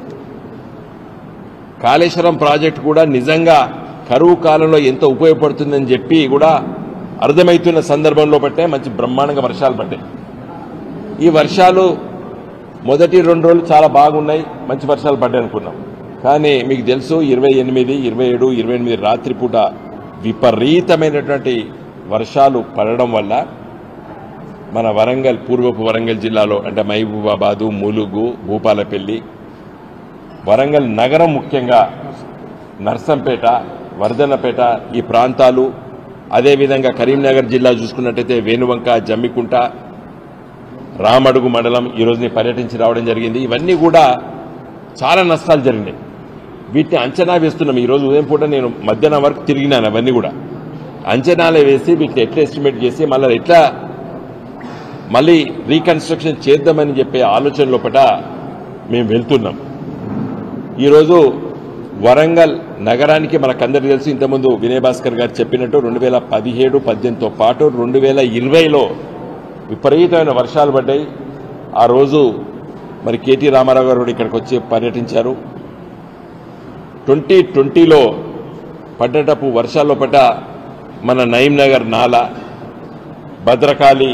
కాళేశ్వరం ప్రాజెక్టు కూడా నిజంగా కరువు కాలంలో ఎంత ఉపయోగపడుతుందని చెప్పి కూడా అర్థమవుతున్న సందర్భంలో పట్టే మంచి బ్రహ్మాండంగా వర్షాలు పడ్డాయి ఈ వర్షాలు మొదటి రెండు రోజులు చాలా బాగున్నాయి మంచి వర్షాలు పడ్డాయి అనుకున్నాం కానీ మీకు తెలుసు ఇరవై ఎనిమిది ఇరవై ఏడు ఇరవై ఎనిమిది రాత్రిపూట విపరీతమైనటువంటి వర్షాలు పడడం వల్ల మన వరంగల్ పూర్వపు వరంగల్ జిల్లాలో అంటే మహబూబాబాదు ములుగు భూపాలపల్లి వరంగల్ నగరం ముఖ్యంగా నర్సంపేట వర్ధనపేట ఈ ప్రాంతాలు అదేవిధంగా కరీంనగర్ జిల్లా చూసుకున్నట్టయితే వేణువంక జమ్మికుంట రామడుగు మండలం ఈ రోజు నేను పర్యటించి రావడం జరిగింది ఇవన్నీ కూడా చాలా నష్టాలు జరిగినాయి వీటిని అంచనా వేస్తున్నాం ఈ రోజు ఉదయం పూట నేను మధ్యాహ్నం వరకు తిరిగినాను అవన్నీ కూడా అంచనాలు వేసి వీటిని ఎట్లా ఎస్టిమేట్ చేసి మళ్ళీ ఎట్లా మళ్ళీ రీకన్స్ట్రక్షన్ చేద్దామని చెప్పే ఆలోచన లోపల మేము వెళ్తున్నాం ఈరోజు వరంగల్ నగరానికి మనకందరికీ తెలుసు ఇంతకుముందు వినయ్ భాస్కర్ గారు చెప్పినట్టు రెండు వేల పదిహేడు పద్దెనిమిదితో పాటు రెండు వేల ఇరవైలో విపరీతమైన వర్షాలు పడ్డాయి ఆ రోజు మరి కేటీ రామారావు గారు కూడా ఇక్కడికి వచ్చి పర్యటించారు ట్వంటీ ట్వంటీలో పడ్డటపు వర్షాల్లో పడ్డ మన నయీం నగర్ నాల భద్రకాళి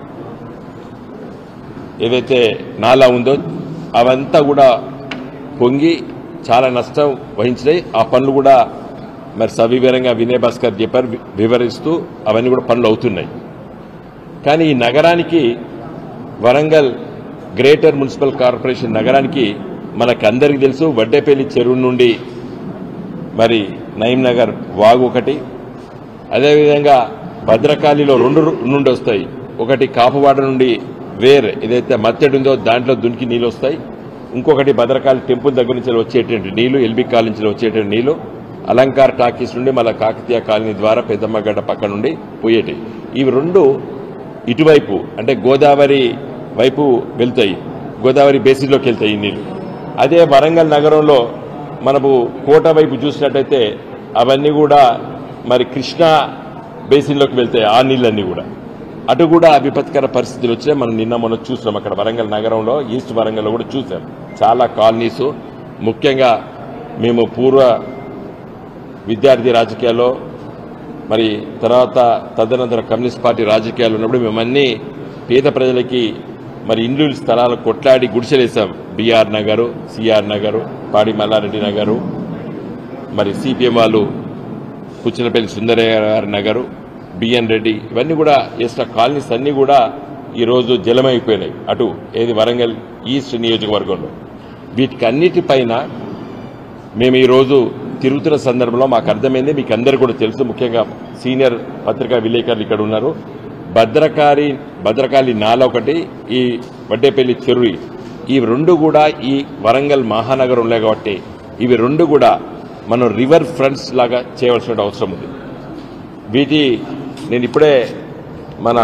ఏదైతే నాలా ఉందో అవంతా కూడా పొంగి చాలా నష్టం వహించినాయి ఆ పనులు కూడా మరి సవివరంగా వినయ్ భాస్కర్ చెప్పారు వి- వివరిస్తూ అవన్నీ కూడా పనులు అవుతున్నాయి కానీ ఈ నగరానికి వరంగల్ గ్రేటర్ మున్సిపల్ కార్పొరేషన్ నగరానికి మనకందరికీ తెలుసు వడ్డేపల్లి చెరువు నుండి మరి నయీం నగర్ వాగు ఒకటి అదేవిధంగా భద్రకాళిలో రెండు రు- నుండి వస్తాయి ఒకటి కాపువాడ నుండి వేర్ ఏదైతే మత్తడి ఉందో దాంట్లో దునికి నీళ్ళు వస్తాయి ఇంకొకటి భద్రకాళి టెంపుల్ దగ్గర నుంచి వచ్చేటువంటి నీళ్లు ఎల్బీ కాలనీ నుంచి వచ్చేటువంటి నీళ్లు అలంకార్ టాకీస్ నుండి మళ్ళీ కాకతీయ కాలనీ ద్వారా పెద్దమ్మగడ్డ పక్క నుండి పోయేటివి ఇవి రెండు ఇటువైపు అంటే గోదావరి వైపు వెళ్తాయి గోదావరి బేసిన్లోకి వెళ్తాయి ఈ నీళ్లు అదే వరంగల్ నగరంలో మనము కోట వైపు చూసినట్టయితే అవన్నీ కూడా మరి కృష్ణా బేసిన్లోకి వెళ్తాయి ఆ నీళ్ళన్నీ కూడా అటు కూడా విపత్కర పరిస్థితులు వచ్చాయి మనం నిన్న మొన్న చూసాం అక్కడ వరంగల్ నగరంలో ఈస్ట్ వరంగల్లో కూడా చూసాం చాలా కాలనీస్ ముఖ్యంగా మేము పూర్వ విద్యార్థి రాజకీయాల్లో మరి తర్వాత తదనంతర కమ్యూనిస్ట్ పార్టీ రాజకీయాలు ఉన్నప్పుడు మేమన్నీ పేద ప్రజలకి మరి ఇండ్లు స్థలాలు కొట్లాడి గుడిసెలేసాం బీఆర్ నగరు సిఆర్ నగరు పాడి మల్లారెడ్డి నగరు మరి సిపిఎం వాళ్ళు కుచ్చినపల్లి సుందరయ్య గారి నగరు బిఎన్ రెడ్డి ఇవన్నీ కూడా వేసిన కాలనీస్ అన్నీ కూడా ఈరోజు జలమైపోయినాయి అటు ఏది వరంగల్ ఈస్ట్ నియోజకవర్గంలో వీటికి అన్నిటిపైన మేము ఈరోజు తిరుగుతున్న సందర్భంలో మాకు అర్థమైంది మీకు అందరు కూడా తెలుసు ముఖ్యంగా సీనియర్ పత్రికా విలేకరులు ఇక్కడ ఉన్నారు భద్రకాళి భద్రకాళి నాల ఒకటి ఈ వడ్డేపల్లి చెరువు ఈ రెండు కూడా ఈ వరంగల్ మహానగరం ఉన్నాయి కాబట్టి ఇవి రెండు కూడా మనం రివర్ ఫ్రంట్స్ లాగా చేయవలసిన అవసరం ఉంది వీటి నేను ఇప్పుడే మన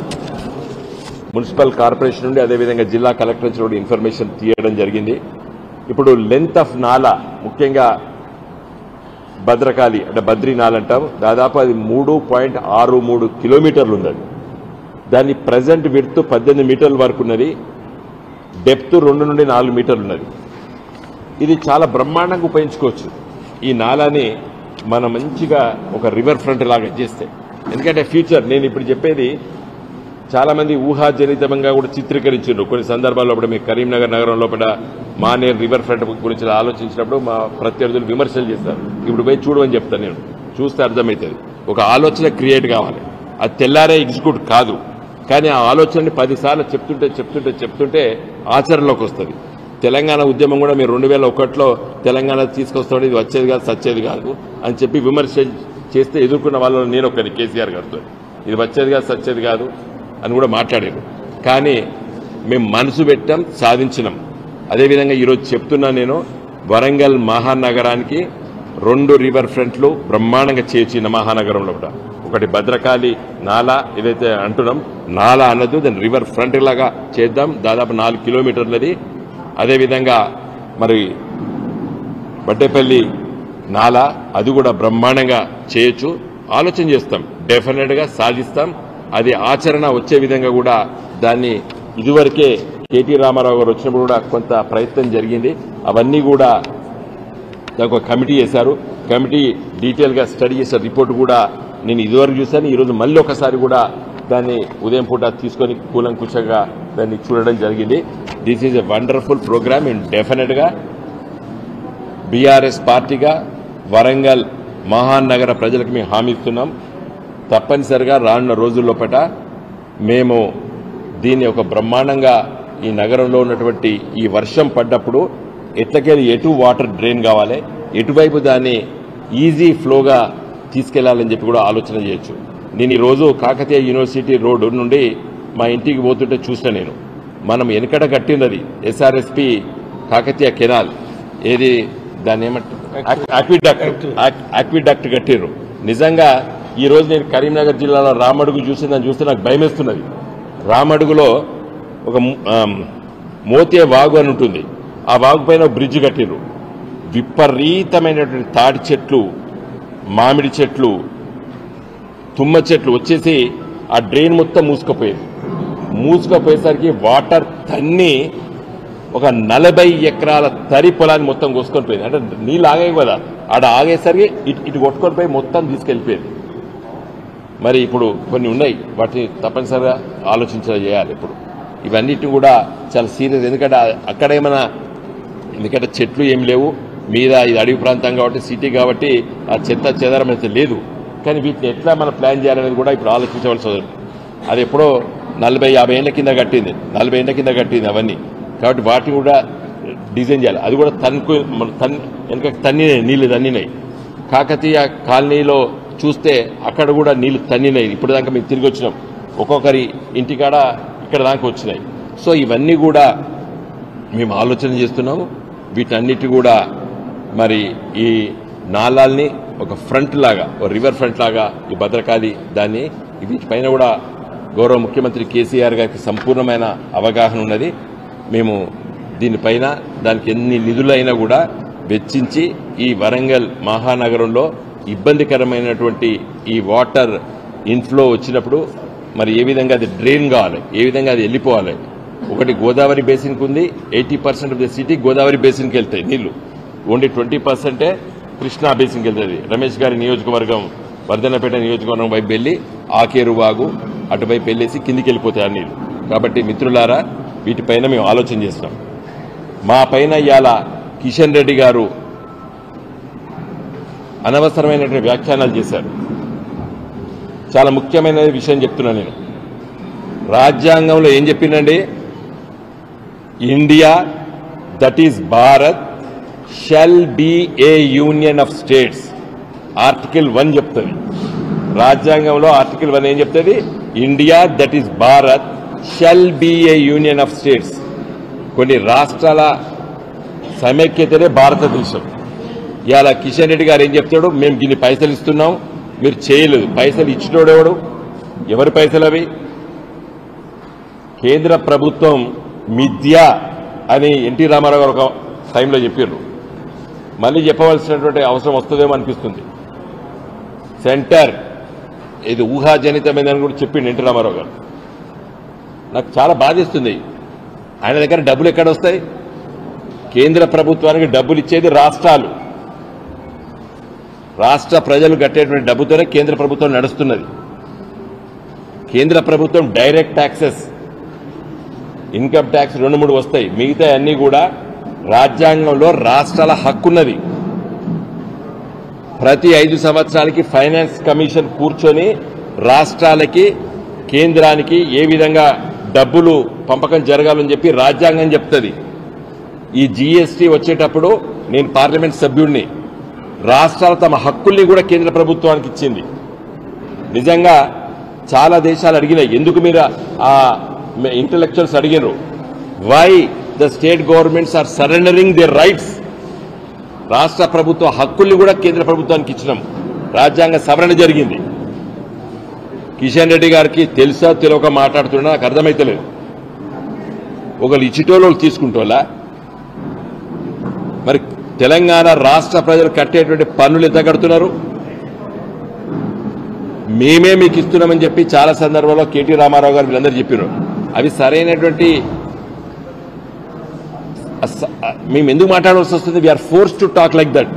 మున్సిపల్ కార్పొరేషన్ నుండి అదేవిధంగా జిల్లా కలెక్టర్ నుంచి కూడా ఇన్ఫర్మేషన్ తీయడం జరిగింది ఇప్పుడు లెంత్ ఆఫ్ నాలా ముఖ్యంగా భద్రకాళి అంటే బద్రీ నాల అంటాం దాదాపు అది మూడు పాయింట్ ఆరు మూడు కిలోమీటర్లు ఉన్నది దాని ప్రజెంట్ విడ్త్ పద్దెనిమిది మీటర్ల వరకు ఉన్నది డెప్త్ రెండు నుండి నాలుగు మీటర్లు ఉన్నది ఇది చాలా బ్రహ్మాండంగా ఉపయోగించుకోవచ్చు ఈ నాలాని మనం మంచిగా ఒక రివర్ ఫ్రంట్ లాగా చేస్తే ఎందుకంటే ఫ్యూచర్ నేను ఇప్పుడు చెప్పేది చాలా మంది ఊహాజనితంగా కూడా చిత్రీకరించారు కొన్ని సందర్భాల్లో ఇప్పుడు మీకు కరీంనగర్ నగరం లోపల మానేర్ రివర్ ఫ్రంట్ గురించి ఆలోచించినప్పుడు మా ప్రత్యర్థులు విమర్శలు చేస్తారు ఇప్పుడు పోయి చూడమని చెప్తాను నేను చూస్తే అర్థమవుతుంది ఒక ఆలోచన క్రియేట్ కావాలి అది తెల్లారే ఎగ్జిక్యూట్ కాదు కానీ ఆ ఆలోచనని పదిసార్లు చెప్తుంటే చెప్తుంటే చెప్తుంటే ఆచరణలోకి వస్తుంది తెలంగాణ ఉద్యమం కూడా మీరు రెండు వేల ఒకటిలో తెలంగాణ తీసుకొస్తాడు ఇది వచ్చేది కాదు సచ్చేది కాదు అని చెప్పి విమర్శ చేస్తే ఎదుర్కొన్న వాళ్ళు నేను ఒకరి కేసీఆర్ గారితో ఇది వచ్చేది కాదు సచ్చేది కాదు అని కూడా మాట్లాడారు కానీ మేము మనసు పెట్టాం సాధించినాం అదేవిధంగా ఈరోజు చెప్తున్నా నేను వరంగల్ మహానగరానికి రెండు రివర్ ఫ్రంట్లు బ్రహ్మాండంగా చేర్చిన మహానగరంలో కూడా ఒకటి భద్రకాళి నాలా ఏదైతే అంటున్నాం నాలా అన్నది దాన్ని రివర్ ఫ్రంట్ లాగా చేద్దాం దాదాపు నాలుగు కిలోమీటర్లది అదేవిధంగా మరి బడ్డేపల్లి నాలా అది కూడా బ్రహ్మాండంగా చేయొచ్చు ఆలోచన చేస్తాం డెఫినెట్గా సాధిస్తాం అది ఆచరణ వచ్చే విధంగా కూడా దాన్ని ఇదివరకే కేటీ రామారావు గారు వచ్చినప్పుడు కూడా కొంత ప్రయత్నం జరిగింది అవన్నీ కూడా దానికి ఒక కమిటీ చేశారు కమిటీ డీటెయిల్గా స్టడీ చేసిన రిపోర్ట్ కూడా నేను ఇదివరకు చూశాను ఈరోజు మళ్ళీ ఒకసారి కూడా దాన్ని ఉదయం పూట తీసుకొని కూలంకుషంగా దాన్ని చూడడం జరిగింది this is a wonderful program and డెఫినెట్గా బీఆర్ఎస్ పార్టీగా వరంగల్ మహానగర ప్రజలకు మేము హామీ ఇస్తున్నాం తప్పనిసరిగా రానున్న రోజుల్లోపట మేము దీన్ని ఒక బ్రహ్మాండంగా ఈ నగరంలో ఉన్నటువంటి ఈ వర్షం పడ్డప్పుడు ఎట్లకెళ్ళి ఎటు వాటర్ డ్రైన్ కావాలి ఎటువైపు దాన్ని ఈజీ ఫ్లోగా తీసుకెళ్లాలని చెప్పి కూడా ఆలోచన చేయొచ్చు నేను ఈరోజు కాకతీయ యూనివర్సిటీ రోడ్డు నుండి మా ఇంటికి పోతుంటే చూసిన నేను మనం వెనకట కట్టినది ఎస్ఆర్ఎస్పి కాకతీయ కెనాల్ ఏది దాన్ని ఏమంటారు ఆక్విడక్ట్ ఆక్విడక్ట్ కట్టిర్రు నిజంగా ఈ రోజు నేను కరీంనగర్ జిల్లాలో రామడుగు చూసి దాన్ని చూస్తే నాకు భయమేస్తున్నది రామడుగులో ఒక ఆమ్, మోతే వాగు అని ఉంటుంది ఆ వాగు పైన ఒక బ్రిడ్జ్ కట్టిర్రు విపరీతమైనటువంటి తాటి చెట్లు మామిడి చెట్లు తుమ్మ చెట్లు వచ్చేసి ఆ డ్రైన్ మొత్తం మూసుకుపోయేది మూసుకుపోయేసరికి వాటర్ తన్ని ఒక నలభై ఎకరాల తరి పొలాన్ని మొత్తం కోసుకొని పోయింది అంటే నీళ్ళు ఆగాయి కదా ఆడ ఆగేసరికి ఇటు ఇటు కొట్టుకొని పోయి మొత్తం తీసుకెళ్ళిపోయింది మరి ఇప్పుడు కొన్ని ఉన్నాయి వాటిని తప్పనిసరిగా ఆలోచించ చేయాలి ఇప్పుడు ఇవన్నిటిని కూడా చాలా సీరియస్ ఎందుకంటే ఆ- అక్కడ ఏమైనా ఎందుకంటే చెట్లు ఏం లేవు మీద ఇది అడవి ప్రాంతం కాబట్టి సిటీ కాబట్టి ఆ చెత్త చెదరం అయితే లేదు కానీ వీటిని ఎట్లా మనం ప్లాన్ చేయాలనేది కూడా ఇప్పుడు ఆలోచించవలసి వస్తుంది అది ఎప్పుడో నలభై యాభై ఏళ్ళ కింద కట్టింది నలభై ఏళ్ళ కింద కట్టింది అవన్నీ కాబట్టి వాటిని కూడా డిజైన్ చేయాలి అది కూడా తన్కు మన తన్ వెనక తన్ని నీళ్ళు తన్నినాయి కాకతీయ కాలనీలో చూస్తే అక్కడ కూడా నీళ్లు తన్నినాయి ఇప్పుడు దాకా మేము తిరిగి వచ్చినాం ఒక్కొక్కరి ఇంటికాడ ఇక్కడ దాకా వచ్చినాయి సో ఇవన్నీ కూడా మేము ఆలోచన చేస్తున్నాము వీటన్నిటి కూడా మరి ఈ నాలాల్ని ఒక ఫ్రంట్ లాగా ఒక రివర్ ఫ్రంట్ లాగా ఈ భద్రకాళి దాన్ని వీటిపైన కూడా గౌరవ ముఖ్యమంత్రి కేసీఆర్ గారికి సంపూర్ణమైన అవగాహన ఉన్నది మేము దీనిపైన దానికి ఎన్ని నిధులైనా కూడా వెచ్చించి ఈ వరంగల్ మహానగరంలో ఇబ్బందికరమైనటువంటి ఈ వాటర్ ఇన్ఫ్లో వచ్చినప్పుడు మరి ఏ విధంగా అది డ్రైన్ కావాలి ఏ విధంగా అది వెళ్ళిపోవాలి ఒకటి గోదావరి బేసిన్కి ఉంది eighty percent of the city Godavari బేసిన్కి వెళ్తాయి నీళ్లు ఓన్లీ ట్వంటీ పర్సెంటే కృష్ణా బేసిన్కి వెళ్తుంది రమేష్ గారి నియోజకవర్గం వర్ధనపేట నియోజకవర్గం వైపు వెళ్ళి ఆకేరు వాగు అటువైపు వెళ్ళేసి కిందికి వెళ్ళిపోతాయి ఆ నీళ్లు కాబట్టి మిత్రులారా వీటిపైన మేము ఆలోచన చేస్తున్నాం మా పైన ఇవాళ కిషన్ రెడ్డి గారు అనవసరమైనటువంటి వ్యాఖ్యానాలు చేశారు చాలా ముఖ్యమైన విషయం చెప్తున్నా నేను రాజ్యాంగంలో ఏం చెప్పిందండి India that is Bharat shall be a union of states article one చెప్తుంది రాజ్యాంగంలో ఆర్టికల్ వన్ ఏం చెప్తుంది India that is Bharat shall be a union of states కొన్ని రాష్ట్రాల సమైక్యతనే భారతదేశం ఇవాళ కిషన్ రెడ్డి గారు ఏం చెప్తాడు మేము దీన్ని పైసలు ఇస్తున్నాం మీరు చేయలేదు పైసలు ఇచ్చినోడు ఎవడు ఎవరి పైసలు అవి కేంద్ర ప్రభుత్వం మిథ్య అని ఎన్టీ రామారావు గారు ఒక టైంలో చెప్పారు మళ్ళీ చెప్పవలసినటువంటి అవసరం వస్తుందేమో అనిపిస్తుంది సెంటర్ ఇది ఊహాజనితమైందని కూడా చెప్పిండు ఎన్టీ రామారావు గారు నాకు చాలా బాధిస్తుంది ఆయన దగ్గర డబ్బులు ఎక్కడ వస్తాయి కేంద్ర ప్రభుత్వానికి డబ్బులు ఇచ్చేది రాష్ట్రాలు రాష్ట్ర ప్రజలు కట్టేటువంటి డబ్బుతోనే కేంద్ర ప్రభుత్వం నడుస్తున్నది కేంద్ర ప్రభుత్వం డైరెక్ట్ ట్యాక్సెస్ ఇన్కమ్ ట్యాక్స్ రెండు మూడు వస్తాయి మిగతా అన్ని కూడా రాజ్యాంగంలో రాష్ట్రాల హక్కున్నది ప్రతి ఐదు సంవత్సరాలకి ఫైనాన్స్ కమిషన్ కూర్చొని రాష్ట్రాలకి కేంద్రానికి ఏ విధంగా డబ్బులు పంపకం జరగాలని చెప్పి రాజ్యాంగం చెప్తుంది ఈ జీఎస్టీ వచ్చేటప్పుడు నేను పార్లమెంట్ సభ్యుడిని రాష్ట్రాలు తమ హక్కుల్ని కూడా కేంద్ర ప్రభుత్వానికి ఇచ్చింది నిజంగా చాలా దేశాలు అడిగినాయి ఎందుకు మీరు ఆ ఇంటలెక్చువల్స్ అడిగారు why the state governments are surrendering their rights రాష్ట్ర ప్రభుత్వ హక్కుల్ని కూడా కేంద్ర ప్రభుత్వానికి ఇచ్చినాం రాజ్యాంగ సవరణ జరిగింది కిషన్ రెడ్డి గారికి తెలుసా తెలియక మాట్లాడుతున్నా నాకు అర్థమైతలేదు ఒకళ్ళు ఇచ్చిటోళ్ళు తీసుకుంటోళ్ళా మరి తెలంగాణ రాష్ట్ర ప్రజలు కట్టేటువంటి పన్నులు ఎంత కడుతున్నారు మేమే మీకు ఇస్తున్నామని చెప్పి చాలా సందర్భాల్లో కేటీ రామారావు గారు వీళ్ళందరూ చెప్పారు అవి సరైనటువంటి అస- మేము ఎందుకు మాట్లాడాల్సి వస్తుంది we are force to talk like that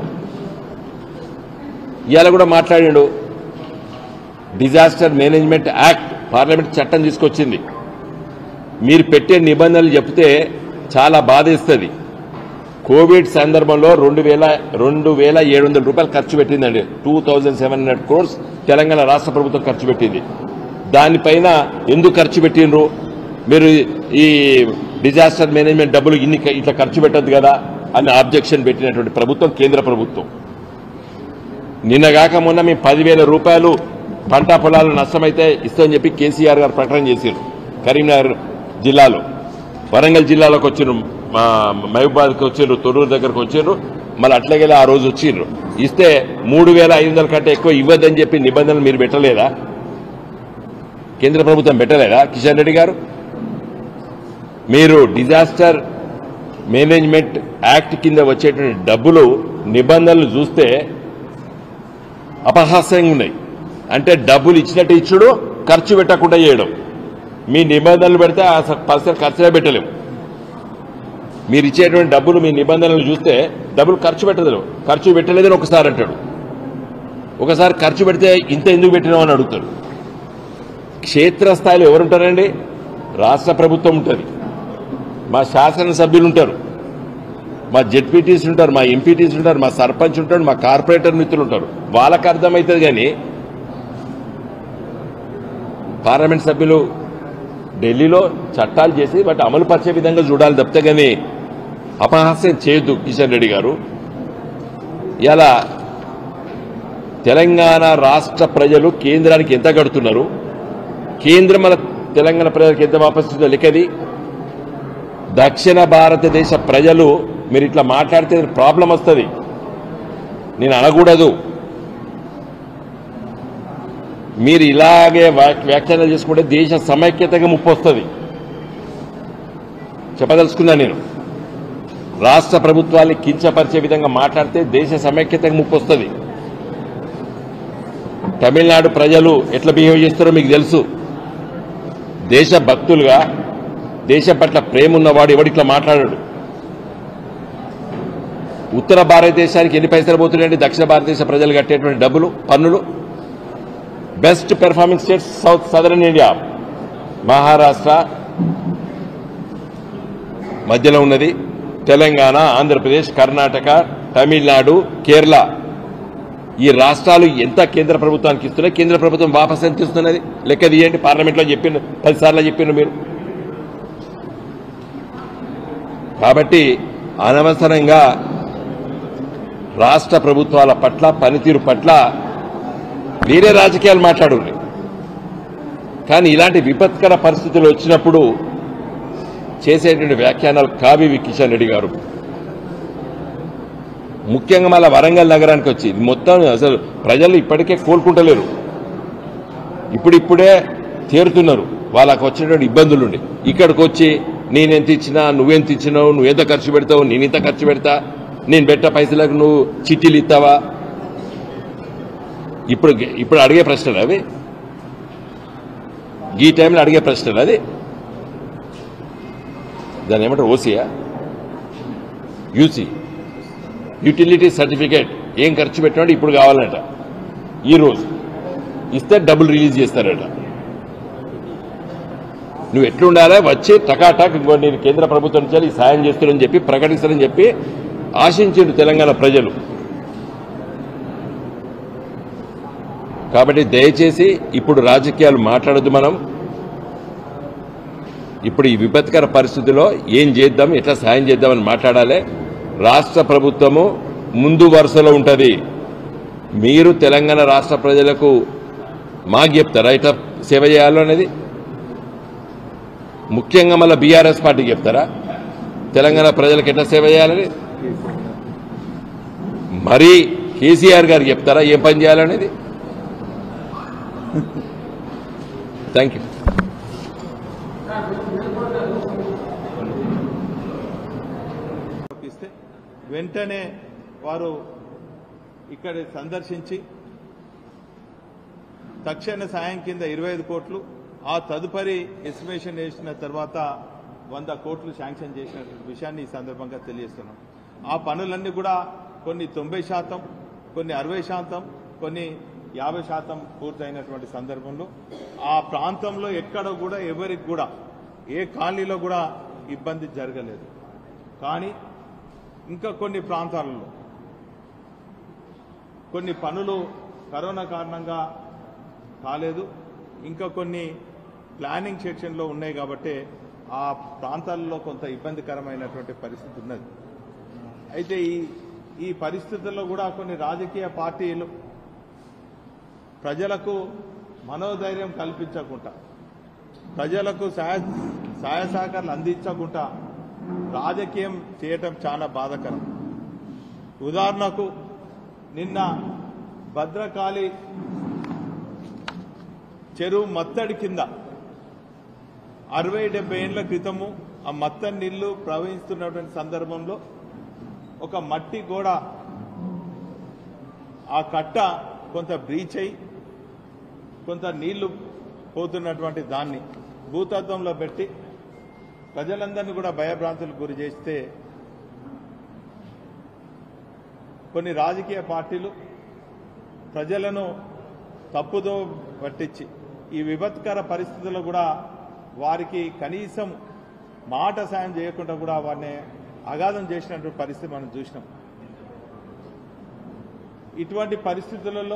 ఇవాళ కూడా మాట్లాడాడు డిజాస్టర్ మేనేజ్మెంట్ యాక్ట్ పార్లమెంట్ చట్టం తీసుకొచ్చింది మీరు పెట్టే నిబంధనలు చెప్తే చాలా బాధేస్తుంది కోవిడ్ సందర్భంలో రెండు వేల రెండు వేల ఏడు వందల రూపాయలు ఖర్చు పెట్టిందండి two thousand seven hundred crores Telangana రాష్ట్ర ప్రభుత్వం ఖర్చు పెట్టింది దానిపైన ఎందుకు ఖర్చు పెట్టినరు మీరు ఈ డిజాస్టర్ మేనేజ్మెంట్ డబ్బులు ఇన్ని ఇట్లా ఖర్చు పెట్టద్దు కదా అని ఆబ్జెక్షన్ పెట్టినటువంటి ప్రభుత్వం కేంద్ర ప్రభుత్వం నిన్నగాక మొన్న మేము పదివేల రూపాయలు పంట పొలాలు నష్టమైతే ఇస్తామని చెప్పి కేసీఆర్ గారు ప్రకటన చేశారు కరీంనగర్ జిల్లాలో వరంగల్ జిల్లాలోకి వచ్చిండ్రు మా మహబూబాద్కి వచ్చిండ్రు తొర్రూరు దగ్గరకు వచ్చిండ్రు మళ్ళీ అట్లాగే ఆ రోజు వచ్చిండ్రు ఇస్తే మూడు వేల ఐదు వందల కంటే ఎక్కువ ఇవ్వద్దని చెప్పి నిబంధనలు మీరు పెట్టలేదా కేంద్ర ప్రభుత్వం పెట్టలేదా కిషన్ రెడ్డి గారు మీరు డిజాస్టర్ మేనేజ్మెంట్ యాక్ట్ కింద వచ్చేటువంటి డబ్బులు నిబంధనలు చూస్తే అపహాస్యంగా ఉన్నాయి అంటే డబ్బులు ఇచ్చినట్టు ఇచ్చుడు ఖర్చు పెట్టకుండా చేయడం మీ నిబంధనలు పెడితే ఆ పర్సెంట్ ఖర్చులే పెట్టలేము మీరు ఇచ్చేటువంటి డబ్బులు మీ నిబంధనలు చూస్తే డబ్బులు ఖర్చు పెట్టదు ఖర్చు పెట్టలేదని ఒకసారి అంటాడు ఒకసారి ఖర్చు పెడితే ఇంత ఎందుకు పెట్టినావు అని అడుగుతాడు క్షేత్రస్థాయిలో ఎవరుంటారండి రాష్ట్ర ప్రభుత్వం ఉంటుంది మా శాసనసభ్యులు ఉంటారు మా జెడ్పీటీస్ ఉంటారు మా ఎంపీటీస్ ఉంటారు మా సర్పంచ్ ఉంటాడు మా కార్పొరేటర్ మిత్రులు ఉంటారు వాళ్ళకి అర్థమవుతుంది కానీ పార్లమెంట్ సభ్యులు ఢిల్లీలో చట్టాలు చేసి వాటి అమలు పరిచే విధంగా చూడాలి తప్పితే కానీ అపహాస్యం చేయొద్దు కిషన్ రెడ్డి గారు ఇలా తెలంగాణ రాష్ట్ర ప్రజలు కేంద్రానికి ఎంత కడుతున్నారు కేంద్రం మన తెలంగాణ ప్రజలకు ఎంత వాపసు లెక్కది దక్షిణ భారతదేశ ప్రజలు మీరు ఇట్లా మాట్లాడితే ప్రాబ్లం వస్తుంది నేను అనకూడదు మీరు ఇలాగే వ్యాక్- వ్యాఖ్యానాలు చేసుకుంటే దేశ సమైక్యతగా ముప్పు వస్తుంది చెప్పదలుచుకున్నా నేను రాష్ట్ర ప్రభుత్వాన్ని కించపరిచే విధంగా మాట్లాడితే దేశ సమైక్యతకు ముప్పు వస్తుంది తమిళనాడు ప్రజలు ఎట్లా బిహేవ్ చేస్తారో మీకు తెలుసు దేశ భక్తులుగా దేశం పట్ల ప్రేమ ఉన్నవాడు ఎవడు ఇట్లా మాట్లాడాడు ఉత్తర భారతదేశానికి ఎన్ని పైసలు పోతున్నాయండి దక్షిణ భారతదేశ ప్రజలు కట్టేటువంటి డబ్బులు పన్నులు best performing states south southern India Maharashtra మధ్యలో ఉన్నది తెలంగాణ ఆంధ్రప్రదేశ్ కర్ణాటక తమిళనాడు కేరళ ఈ రాష్ట్రాలు ఎంత కేంద్ర ప్రభుత్వానికి ఇస్తున్నాయి కేంద్ర ప్రభుత్వం వాపస్ ఎంత ఇస్తున్నది లెక్క తీయండి పార్లమెంట్లో చెప్పిండు పదిసార్లు చెప్పిండు మీరు కాబట్టి అనవసరంగా రాష్ట్ర ప్రభుత్వాల పట్ల పనితీరు పట్ల వేరే రాజకీయాలు మాట్లాడు కానీ ఇలాంటి విపత్కర పరిస్థితులు వచ్చినప్పుడు చేసేటువంటి వ్యాఖ్యానాలు కావి కిషన్ రెడ్డి గారు ముఖ్యంగా మళ్ళీ వరంగల్ నగరానికి వచ్చి ఇది మొత్తం అసలు ప్రజలు ఇప్పటికే కోలుకుంటలేరు ఇప్పుడిప్పుడే తేరుతున్నారు వాళ్ళకు వచ్చినటువంటి ఇబ్బందులుండి ఇక్కడికి వచ్చి నేనెంత ఇచ్చినా నువ్వెంత ఇచ్చినావు నువ్వెంత ఖర్చు పెడతావు నేను ఇంత ఖర్చు పెడతా నేను పెట్ట పైసలకు నువ్వు చిట్టీలు ఇస్తావా ఇప్పుడు ఇప్పుడు అడిగే ప్రశ్నలు అవి ఈ టైంలో అడిగే ప్రశ్నలు అది దాన్ని ఏమంటారు ఓసీయా యూసీ యూటిలిటీ సర్టిఫికేట్ ఏం ఖర్చు పెట్టినాడు ఇప్పుడు కావాలట ఈ రోజు ఇస్తే డబ్బులు రిలీజ్ చేస్తారట నువ్వు ఎట్లుండాలి వచ్చి టకాటక్ ఇంకో నేను కేంద్ర ప్రభుత్వం నుంచి ఈ సాయం చేస్తానని చెప్పి ప్రకటిస్తానని చెప్పి ఆశించారు తెలంగాణ ప్రజలు కాబట్టి దయచేసి ఇప్పుడు రాజకీయాలు మాట్లాడద్దు మనం ఇప్పుడు ఈ విపత్కర పరిస్థితిలో ఏం చేద్దాం ఎట్లా సాయం చేద్దామని మాట్లాడాలి రాష్ట్ర ప్రభుత్వము ముందు వరుసలో ఉంటుంది మీరు తెలంగాణ రాష్ట్ర ప్రజలకు మాకు చెప్తారా ఇట్లా సేవ చేయాలో అనేది ముఖ్యంగా మళ్ళీ బీఆర్ఎస్ పార్టీకి చెప్తారా తెలంగాణ ప్రజలకు ఎట్లా సేవ చేయాలని మరీ కేసీఆర్ గారికి చెప్తారా ఏం పని చేయాలనేది థ్యాంక్ యూ ఇస్తే వెంటనే వారు ఇక్కడ సందర్శించి తక్షణ సాయం కింద ఇరవై ఐదు కోట్లు ఆ తదుపరి ఎస్టిమేషన్ వేసిన తర్వాత వంద కోట్లు శాంక్షన్ చేసిన విషయాన్ని ఈ సందర్భంగా తెలియజేస్తున్నాం ఆ పనులన్నీ కూడా కొన్ని తొంభై శాతం కొన్ని అరవై శాతం కొన్ని యాభై శాతం పూర్తయినటువంటి సందర్భంలో ఆ ప్రాంతంలో ఎక్కడ కూడా ఎవరికి కూడా ఏ కాలనీలో కూడా ఇబ్బంది జరగలేదు కానీ ఇంకా కొన్ని ప్రాంతాలలో కొన్ని పనులు కరోనా కారణంగా కాలేదు ఇంకా కొన్ని ప్లానింగ్ సెక్షన్లో ఉన్నాయి కాబట్టి ఆ ప్రాంతాల్లో కొంత ఇబ్బందికరమైనటువంటి పరిస్థితి ఉన్నది అయితే ఈ ఈ పరిస్థితుల్లో కూడా కొన్ని రాజకీయ పార్టీలు ప్రజలకు మనోధైర్యం కల్పించకుండా ప్రజలకు సహాయ సహాయ సహకారాలు అందించకుండా రాజకీయం చేయటం చాలా బాధాకరం ఉదాహరణకు నిన్న భద్రకాళి చెరువు మత్తడి కింద అరవై డెబ్బై ఏళ్ల క్రితము ఆ మత్తడి నీళ్లు ప్రవహిస్తున్నటువంటి సందర్భంలో ఒక మట్టి గోడ ఆ కట్ట కొంత బ్రీచ్ అయి కొంత నీళ్లు పోతున్నటువంటి దాన్ని భూతత్వంలో పెట్టి ప్రజలందరినీ కూడా భయభ్రాంతులకు గురి చేస్తే కొన్ని రాజకీయ పార్టీలు ప్రజలను తప్పుదో పట్టించి ఈ విపత్కర పరిస్థితుల్లో కూడా వారికి కనీసం మాట సాయం చేయకుండా కూడా వారిని అగాధం చేసినటువంటి పరిస్థితి మనం చూసినాం ఇటువంటి పరిస్థితులలో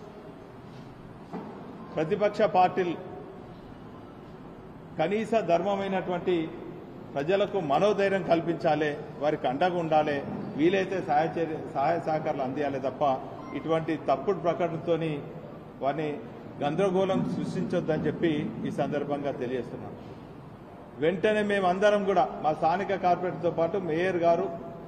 ప్రతిపక్ష పార్టీలు కనీస ధర్మమైనటువంటి ప్రజలకు మనోధైర్యం కల్పించాలి వారికి అండగా ఉండాలి వీలైతే సహాయ చర్య సహాయ సహకారాలు అందియాలి తప్ప ఇటువంటి తప్పుడు ప్రకటనతోని వారిని గందరగోళం సృష్టించొద్దని చెప్పి ఈ సందర్భంగా తెలియజేస్తున్నాం వెంటనే మేమందరం కూడా మా స్థానిక కార్పొరేటర్తో పాటు మేయర్ గారు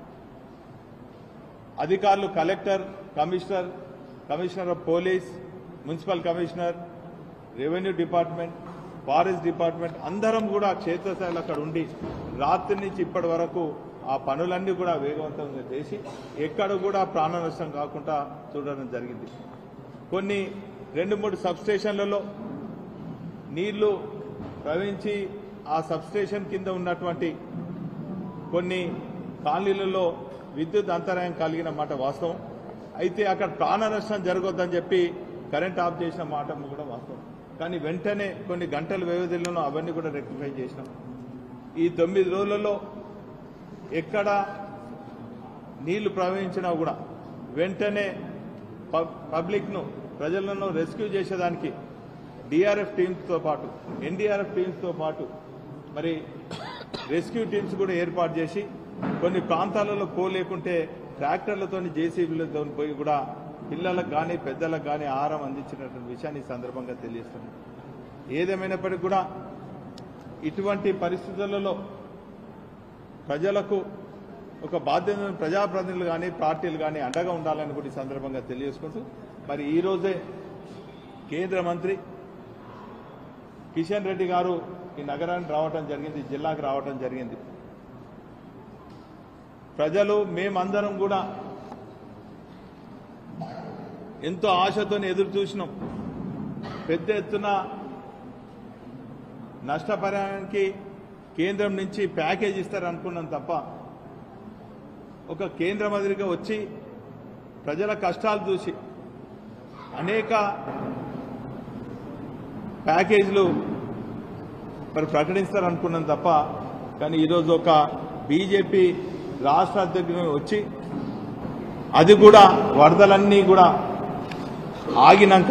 అధికారులు collector commissioner commissioner of police municipal commissioner revenue department forest department అందరం కూడా క్షేత్రస్థాయిలో అక్కడ ఉండి రాత్రి నుంచి ఇప్పటి వరకు ఆ పనులన్నీ కూడా వేగవంతంగా చేసి ఎక్కడ కూడా ప్రాణ నష్టం కాకుండా చూడడం జరిగింది కొన్ని రెండు మూడు సబ్ స్టేషన్లలో నీళ్లు ప్రవహించి ఆ సబ్ స్టేషన్ కింద ఉన్నటువంటి కొన్ని కాలనీలలో విద్యుత్ అంతరాయం కలిగిన మాట వాస్తవం అయితే అక్కడ ప్రాణ నష్టం జరగొద్దని చెప్పి కరెంట్ ఆఫ్ చేసిన మాట కూడా వాస్తవం కానీ వెంటనే కొన్ని గంటల వ్యవధిలోనూ అవన్నీ కూడా రెక్టిఫై చేసినాం ఈ తొమ్మిది రోజులలో ఎక్కడ నీళ్లు ప్రవహించినా కూడా వెంటనే పబ్- పబ్లిక్ను ప్రజలను రెస్క్యూ చేసేదానికి డిఆర్ఎఫ్ టీమ్స్తో పాటు ఎన్డీఆర్ఎఫ్ టీమ్స్తో పాటు మరి రెస్క్యూ టీమ్స్ కూడా ఏర్పాటు చేసి కొన్ని ప్రాంతాలలో పోలేకుంటే ట్రాక్టర్లతో జేసీబీలతో పోయి కూడా పిల్లలకు కానీ పెద్దలకు కానీ ఆహారం అందించినటువంటి విషయాన్ని ఈ సందర్భంగా తెలియజేస్తున్నాం ఏదేమైనప్పటికీ కూడా ఇటువంటి పరిస్థితులలో ప్రజలకు ఒక బాధ్యత ప్రజాప్రతినిధులు కానీ పార్టీలు కానీ అండగా ఉండాలని కూడా ఈ సందర్భంగా తెలియజేసుకుంటూ మరి ఈ రోజే కేంద్ర మంత్రి కిషన్ రెడ్డి గారు ఈ నగరానికి రావటం జరిగింది ఈ జిల్లాకు రావటం జరిగింది ప్రజలు మేమందరం కూడా ఎంతో ఆశతో ఎదురు చూసినాం పెద్ద ఎత్తున నష్టపరిహారానికి కేంద్రం నుంచి ప్యాకేజ్ ఇస్తారనుకున్నాం తప్ప ఒక కేంద్ర మంత్రిగా వచ్చి ప్రజల కష్టాలు చూసి అనేక ప్యాకేజీలు మరి ప్రకటిస్తారనుకున్నాం తప్ప కానీ ఈరోజు ఒక బీజేపీ రాష్ట్ర అధ్యక్షుడు వచ్చి అది కూడా వరదలన్నీ కూడా ఆగినాక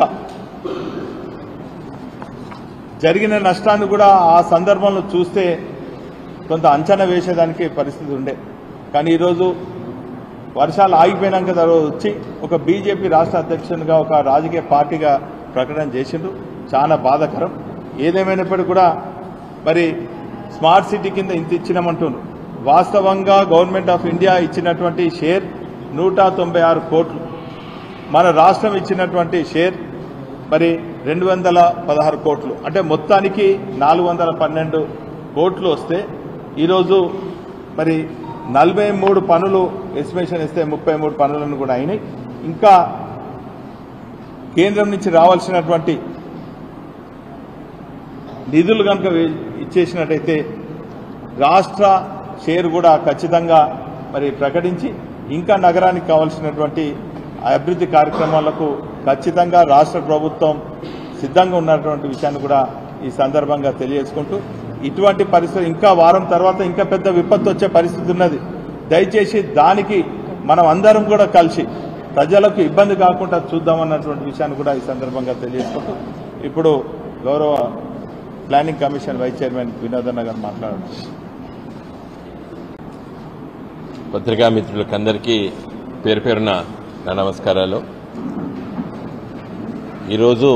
జరిగిన నష్టాన్ని కూడా ఆ సందర్భంలో చూస్తే కొంత అంచనా వేసేదానికి పరిస్థితి ఉండే కానీ ఈరోజు వర్షాలు ఆగిపోయినాక తర్వాత వచ్చి ఒక బీజేపీ రాష్ట్ర అధ్యక్షునిగా ఒక రాజకీయ పార్టీగా ప్రకటన చేసిండ్రు చాలా బాధాకరం ఏదేమైనప్పటికీ కూడా మరి స్మార్ట్ సిటీ కింద ఇంత ఇచ్చినామంటున్నారు వాస్తవంగా గవర్నమెంట్ ఆఫ్ ఇండియా ఇచ్చినటువంటి షేర్ నూట తొంభై ఆరు కోట్లు మన రాష్ట్రం ఇచ్చినటువంటి షేర్ మరి రెండు వందల పదహారు కోట్లు అంటే మొత్తానికి నాలుగు వందల పన్నెండు కోట్లు వస్తే ఈరోజు మరి నలభై మూడు పనులు ఎస్టిమేషన్ ఇస్తే ముప్పై మూడు పనులను కూడా అయినాయి ఇంకా కేంద్రం నుంచి రావాల్సినటువంటి నిధులు కనుక వే- ఇచ్చేసినట్టయితే రాష్ట్ర షేర్ కూడా ఖచ్చితంగా మరి ప్రకటించి ఇంకా నగరానికి కావాల్సినటువంటి అభివృద్ధి కార్యక్రమాలకు ఖచ్చితంగా రాష్ట్ర ప్రభుత్వం సిద్ధంగా ఉన్నటువంటి విషయాన్ని కూడా ఈ సందర్భంగా తెలియజేసుకుంటూ ఇటువంటి పరిస్థితి ఇంకా వారం తర్వాత ఇంకా పెద్ద విపత్తు వచ్చే పరిస్థితి ఉన్నది దయచేసి దానికి మనం అందరం కూడా కలిసి ప్రజలకు ఇబ్బంది కాకుండా చూద్దామన్నటువంటి విషయాన్ని కూడా ఈ సందర్భంగా తెలియజేసుకుంటూ ఇప్పుడు గౌరవ ప్లానింగ్ కమిషన్ వైస్ చైర్మన్ వినోదన్న గారు మాట్లాడారు పత్రికా మిత్రులకందరికీ పేరు పేరున నా నమస్కారాలు ఈరోజు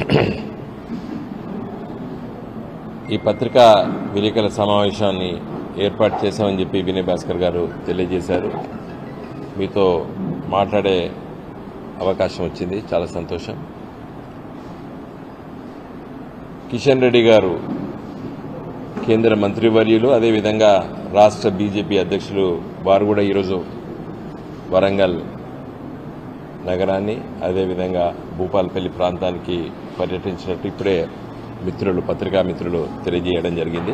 ఈ పత్రికా విలేకరుల సమావేశాన్ని ఏర్పాటు చేశామని చెప్పి వినయ్ భాస్కర్ గారు తెలియజేశారు మీతో మాట్లాడే అవకాశం వచ్చింది చాలా సంతోషం కిషన్ రెడ్డి గారు కేంద్ర మంత్రివర్యులు అదేవిధంగా రాష్ట్ర బీజేపీ అధ్యక్షులు వారు కూడా ఈరోజు వరంగల్ నగరాన్ని అదేవిధంగా భూపాలపల్లి ప్రాంతానికి పర్యటించినట్టు ఇప్పుడే మిత్రులు పత్రికా మిత్రులు తెలియజేయడం జరిగింది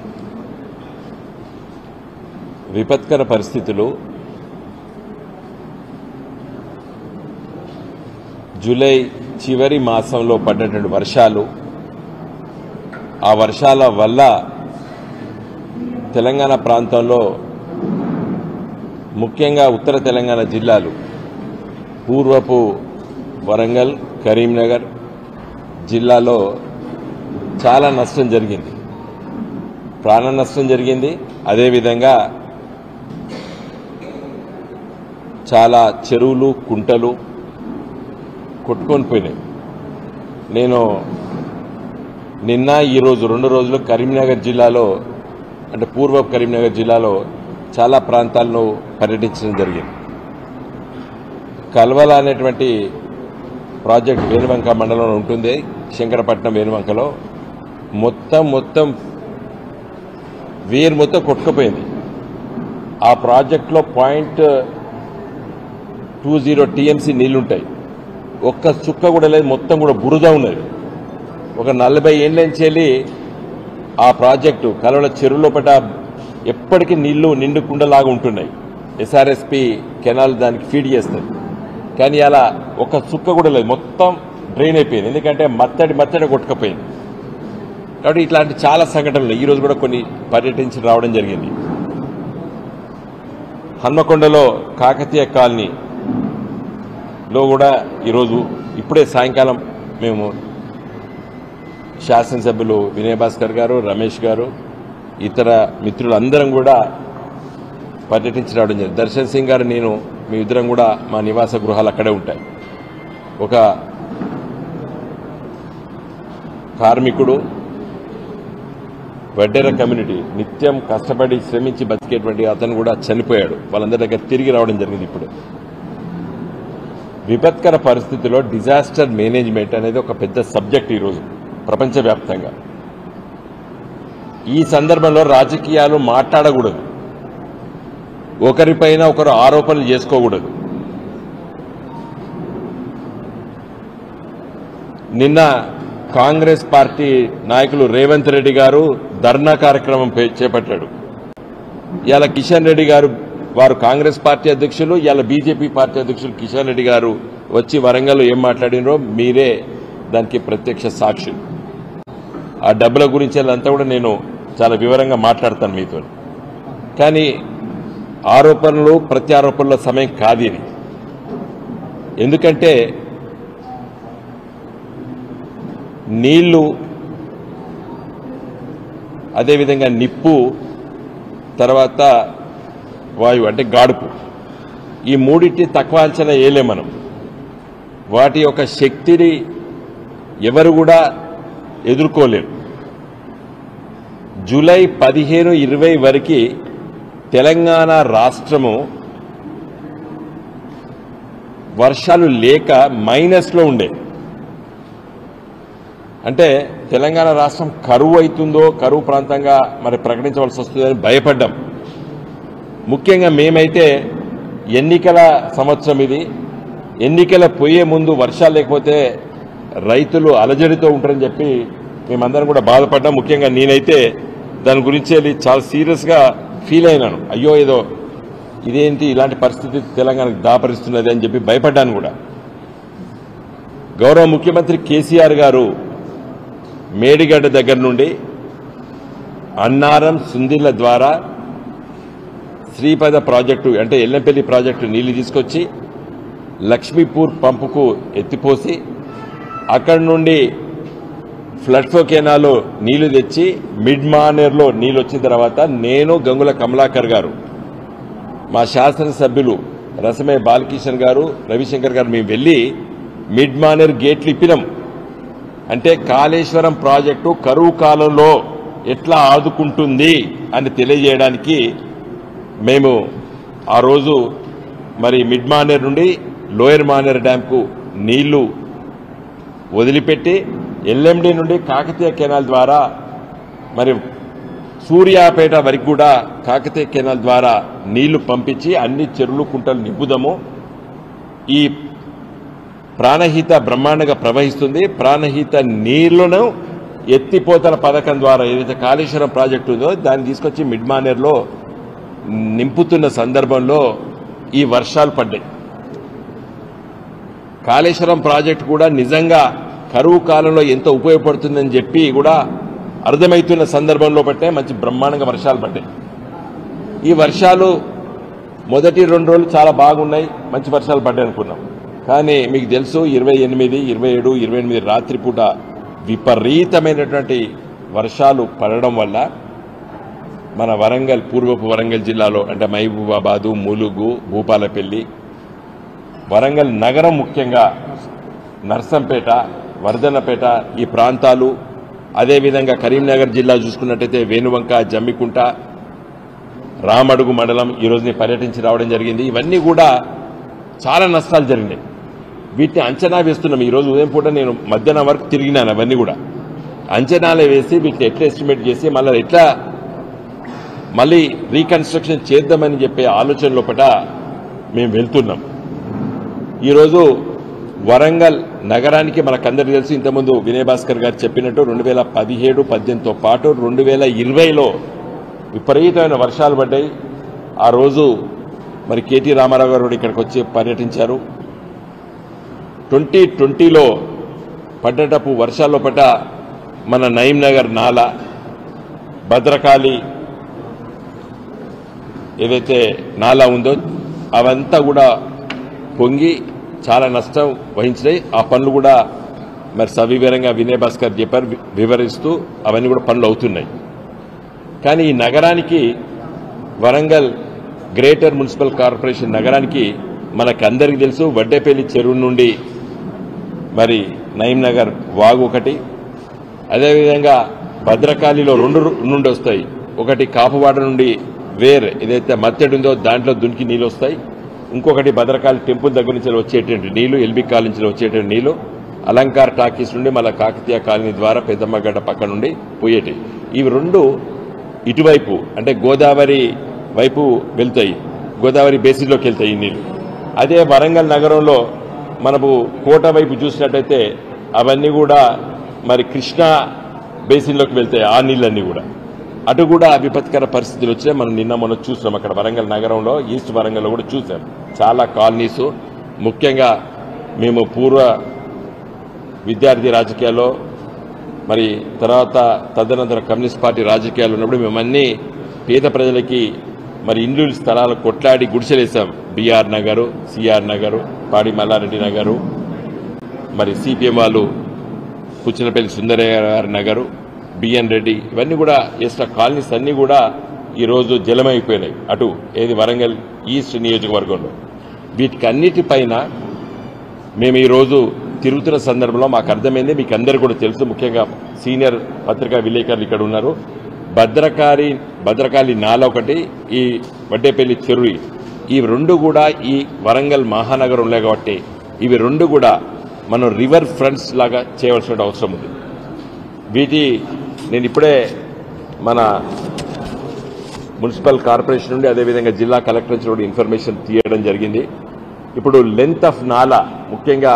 విపత్కర పరిస్థితులు జూలై చివరి మాసంలో పడ్డటువంటి వర్షాలు ఆ వర్షాల వల్ల తెలంగాణ ప్రాంతంలో ముఖ్యంగా ఉత్తర తెలంగాణ జిల్లాలు పూర్వపు వరంగల్ కరీంనగర్ జిల్లాలో చాలా నష్టం జరిగింది ప్రాణ నష్టం జరిగింది అదేవిధంగా చాలా చెరువులు కుంటలు కొట్టుకొని పోయినాయి నేను నిన్న ఈరోజు రెండు రోజులు కరీంనగర్ జిల్లాలో అంటే పూర్వ కరీంనగర్ జిల్లాలో చాలా ప్రాంతాలను పర్యటించడం జరిగింది కల్వల అనేటువంటి ప్రాజెక్ట్ వేణువంక మండలంలో ఉంటుంది శంకరపట్నం వేణువంకలో మొత్తం మొత్తం వేరు మొత్తం కొట్టుకుపోయింది ఆ ప్రాజెక్ట్లో పాయింట్ టూ జీరో టీఎంసీ నీళ్లుంటాయి ఒక్క చుక్క కూడా లేదు మొత్తం కూడా బురద ఉన్నది ఒక నలభై ఏళ్ళ నుంచి వెళ్ళి ఆ ప్రాజెక్టు కలవల చెరువు లోపల ఎప్పటికీ నీళ్లు నిండుకుండలాగా ఉంటున్నాయి ఎస్ఆర్ఎస్పి కెనాల్ దానికి ఫీడ్ చేస్తుంది కానీ అలా ఒక చుక్క కూడా లేదు మొత్తం డ్రైన్ అయిపోయింది ఎందుకంటే మత్తడి మత్తడి కొట్టుకపోయింది కాబట్టి ఇట్లాంటి చాలా సంఘటనలు ఈ రోజు కూడా కొన్ని పర్యటించి రావడం జరిగింది హన్మకొండలో కాకతీయ కాలనీ లో కూడా ఈరోజు ఇప్పుడే సాయంకాలం మేము శాసనసభ్యులు వినయ్ భాస్కర్ గారు రమేష్ గారు ఇతర మిత్రులు అందరం కూడా పర్యటించి రావడం జరిగింది దర్శన్ సింగ్ గారు నేను మీ ఇద్దరం కూడా మా నివాస గృహాలు అక్కడే ఉంటాయి ఒక కార్మికుడు వడ్డెర కమ్యూనిటీ నిత్యం కష్టపడి శ్రమించి బతికేటువంటి అతను కూడా చనిపోయాడు వాళ్ళందరి దగ్గర తిరిగి రావడం జరిగింది ఇప్పుడు విపత్కర పరిస్థితిలో డిజాస్టర్ మేనేజ్మెంట్ అనేది ఒక పెద్ద సబ్జెక్ట్ ఈరోజు ప్రపంచవ్యాప్తంగా ఈ సందర్భంలో రాజకీయాలు మాట్లాడకూడదు ఒకరిపైన ఒకరు ఆరోపణలు చేసుకోకూడదు నిన్న కాంగ్రెస్ పార్టీ నాయకులు రేవంత్ రెడ్డి గారు ధర్నా కార్యక్రమం పే- చేపట్టాడు ఇవాళ కిషన్ రెడ్డి గారు వారు కాంగ్రెస్ పార్టీ అధ్యక్షులు ఇవాళ బీజేపీ పార్టీ అధ్యక్షులు కిషన్ రెడ్డి గారు వచ్చి వరంగల్లో ఏం మాట్లాడినరో మీరే దానికి ప్రత్యక్ష సాక్షులు ఆ డబ్బుల గురించి అంతా కూడా నేను చాలా వివరంగా మాట్లాడతాను మీతో కానీ ఆరోపణలు ప్రత్యారోపణల సమయం కాదు ఇది ఎందుకంటే నీళ్లు అదేవిధంగా నిప్పు తర్వాత వాయువు అంటే గాడుపు ఈ మూడింటి తక్కువ అంచనా వేయలేం మనం వాటి యొక్క శక్తిని ఎవరు కూడా ఎదుర్కోలేరు జూలై పదిహేను ఇరవై వరకు తెలంగాణ రాష్ట్రము వర్షాలు లేక మైనస్లో ఉండే అంటే తెలంగాణ రాష్ట్రం కరువు అవుతుందో కరువు ప్రాంతంగా మరి ప్రకటించవలసి వస్తుందని భయపడ్డాం ముఖ్యంగా మేమైతే ఎన్నికల సంవత్సరం ఇది ఎన్నికల పోయే ముందు వర్షాలు లేకపోతే రైతులు అలజడితో ఉంటారని చెప్పి మేమందరం కూడా బాధపడ్డాం ముఖ్యంగా నేనైతే దాని గురించి వెళ్ళి చాలా సీరియస్గా ఫీల్ అయినాను అయ్యో ఏదో ఇదేంటి ఇలాంటి పరిస్థితి తెలంగాణకు దాపరిస్తున్నది అని చెప్పి భయపడ్డాను కూడా గౌరవ ముఖ్యమంత్రి కేసీఆర్ గారు మేడిగడ్డ దగ్గర నుండి అన్నారం సుందిళ్ల ద్వారా శ్రీపద ప్రాజెక్టు అంటే ఎల్లంపల్లి ప్రాజెక్టు నీళ్లు తీసుకొచ్చి లక్ష్మీపూర్ పంపుకు ఎత్తిపోసి అక్కడి నుండి ఫ్లడ్ఫో కెనాలో నీళ్లు తెచ్చి మిడ్ మానేర్లో నీళ్ళు వచ్చిన తర్వాత నేను గంగుల కమలాకర్ గారు మా శాసనసభ్యులు రసమే బాలకిషన్ గారు రవిశంకర్ గారు మేము వెళ్ళి మిడ్ మానేర్ గేట్లు ఇప్పినాం అంటే కాళేశ్వరం ప్రాజెక్టు కరువు కాలంలో ఎట్లా ఆదుకుంటుంది అని తెలియజేయడానికి మేము ఆ రోజు మరి మిడ్ మానేర్ నుండి లోయర్ మానేర్ డ్యాంకు నీళ్లు వదిలిపెట్టి ఎల్ఎండి నుండి కాకతీయ కెనాల్ ద్వారా మరి సూర్యాపేట వరకు కూడా కాకతీయ కెనాల్ ద్వారా నీళ్లు పంపించి అన్ని చెరువులు కుంటలు నింపుదాము ఈ ప్రాణహిత బ్రహ్మాండంగా ప్రవహిస్తుంది ప్రాణహిత నీళ్లను ఎత్తిపోతల పథకం ద్వారా ఏదైతే కాళేశ్వరం ప్రాజెక్టు ఉందో దాన్ని తీసుకొచ్చి మిడ్ మానేర్లో నింపుతున్న సందర్భంలో ఈ వర్షాలు పడ్డాయి కాళేశ్వరం ప్రాజెక్టు కూడా నిజంగా కరువు కాలంలో ఎంత ఉపయోగపడుతుందని చెప్పి కూడా అర్థమవుతున్న సందర్భంలో పట్టే మంచి బ్రహ్మాండంగా వర్షాలు పడ్డాయి ఈ వర్షాలు మొదటి రెండు రోజులు చాలా బాగున్నాయి మంచి వర్షాలు పడ్డాయి అనుకున్నాం కానీ మీకు తెలుసు ఇరవై ఎనిమిది ఇరవై ఏడు ఇరవై ఎనిమిది రాత్రిపూట విపరీతమైనటువంటి వర్షాలు పడడం వల్ల మన వరంగల్ పూర్వపు వరంగల్ జిల్లాలో అంటే మహబూబాబాదు ములుగు భూపాలపల్లి వరంగల్ నగరం ముఖ్యంగా నర్సంపేట వర్ధనపేట ఈ ప్రాంతాలు అదేవిధంగా కరీంనగర్ జిల్లా చూసుకున్నట్టయితే వేణువంక జమ్మికుంట రామడుగు మండలం ఈ రోజు నేను పర్యటించి రావడం జరిగింది ఇవన్నీ కూడా చాలా నష్టాలు జరిగినాయి వీటిని అంచనా వేస్తున్నాం ఈ రోజు ఉదయం పూట నేను మధ్యాహ్నం వరకు తిరిగినాను అవన్నీ కూడా అంచనాలు వేసి వీటిని ఎట్లా ఎస్టిమేట్ చేసి మళ్ళీ ఎట్లా మళ్ళీ రీకన్స్ట్రక్షన్ చేద్దామని చెప్పే ఆలోచన లోపల మేము వెళ్తున్నాం ఈరోజు వరంగల్ నగరానికి మనకందరికీ తెలిసి ఇంతకుముందు వినయ్ భాస్కర్ గారు చెప్పినట్టు రెండు వేల పదిహేడు పద్దెనిమిదితో పాటు రెండు వేల ఇరవైలో విపరీతమైన వర్షాలు పడ్డాయి ఆ రోజు మరి కేటీ రామారావు గారు కూడా ఇక్కడికి వచ్చి పర్యటించారు ట్వంటీ ట్వంటీలో పడ్డటపు వర్షాల్లో పడ్డ మన నయీం నగర్ నాల భద్రకాళి ఏదైతే నాలా ఉందో అవంతా కూడా పొంగి చాలా నష్టం వహించినాయి ఆ పనులు కూడా మరి సవివరంగా వినయ్ భాస్కర్ చెప్పారు వి- వివరిస్తూ అవన్నీ కూడా పనులు అవుతున్నాయి కానీ ఈ నగరానికి వరంగల్ గ్రేటర్ మున్సిపల్ కార్పొరేషన్ నగరానికి మనకందరికీ తెలుసు వడ్డేపల్లి చెరువు నుండి మరి నయీం నగర్ వాగు ఒకటి అదేవిధంగా భద్రకాళిలో రెండు రు- నుండి వస్తాయి ఒకటి కాపువాడ నుండి వేర్ ఏదైతే మత్తడి ఉందో దాంట్లో దునికి నీళ్ళు వస్తాయి ఇంకొకటి భద్రకాళి టెంపుల్ దగ్గర నుంచి వచ్చేటువంటి నీళ్లు ఎల్బీ కాలనీ నుంచి వచ్చేటువంటి నీళ్లు అలంకార్ టాకీస్ నుండి మళ్ళీ కాకతీయ కాలనీ ద్వారా పెద్దమ్మగడ్డ పక్క నుండి పోయేటి ఇవి రెండు ఇటువైపు అంటే గోదావరి వైపు వెళ్తాయి గోదావరి బేసిన్లోకి వెళ్తాయి ఈ నీళ్లు అదే వరంగల్ నగరంలో మనకు కోట వైపు చూసినట్టయితే అవన్నీ కూడా మరి కృష్ణా బేసిన్లోకి వెళ్తాయి ఆ నీళ్ళన్నీ కూడా అటు కూడా విపత్కర పరిస్థితులు వచ్చినాయి మనం నిన్న మొన్న చూసాం అక్కడ వరంగల్ నగరంలో ఈస్ట్ వరంగల్లో కూడా చూసాం చాలా కాలనీస్ ముఖ్యంగా మేము పూర్వ విద్యార్థి రాజకీయాల్లో మరి తర్వాత తదనంతర కమ్యూనిస్ట్ పార్టీ రాజకీయాలు ఉన్నప్పుడు మేమన్నీ పేద ప్రజలకి మరి ఇండ్లు స్థలాలు కొట్లాడి గుడిసెలేసాం బీఆర్ నగరు సిఆర్ నగరు పాడి మల్లారెడ్డి నగరు మరి సిపిఎం వాళ్ళు పుచ్చినపల్లి సుందరయ్య గారి నగరు బిఎన్ రెడ్డి ఇవన్నీ కూడా ఎస్టా కాలనీస్ అన్నీ కూడా ఈరోజు జలమైపోయినాయి అటు ఏది వరంగల్ ఈస్ట్ నియోజకవర్గంలో వీటికి అన్నిటిపైన మేము ఈరోజు తిరుగుతున్న సందర్భంలో మాకు అర్థమైంది మీకు అందరు కూడా తెలుసు ముఖ్యంగా సీనియర్ పత్రికా విలేకరులు ఇక్కడ ఉన్నారు భద్రకాళి భద్రకాళి నాల ఒకటి ఈ వడ్డేపల్లి చెరువు ఈ రెండు కూడా ఈ వరంగల్ మహానగరంలో కాబట్టి ఇవి రెండు కూడా మనం రివర్ ఫ్రంట్స్ లాగా చేయవలసిన అవసరం ఉంది వీటి నేను ఇప్పుడే మన మున్సిపల్ కార్పొరేషన్ నుండి అదేవిధంగా జిల్లా కలెక్టర్ నుంచి కూడా ఇన్ఫర్మేషన్ తీయడం జరిగింది ఇప్పుడు లెంత్ ఆఫ్ నాలా ముఖ్యంగా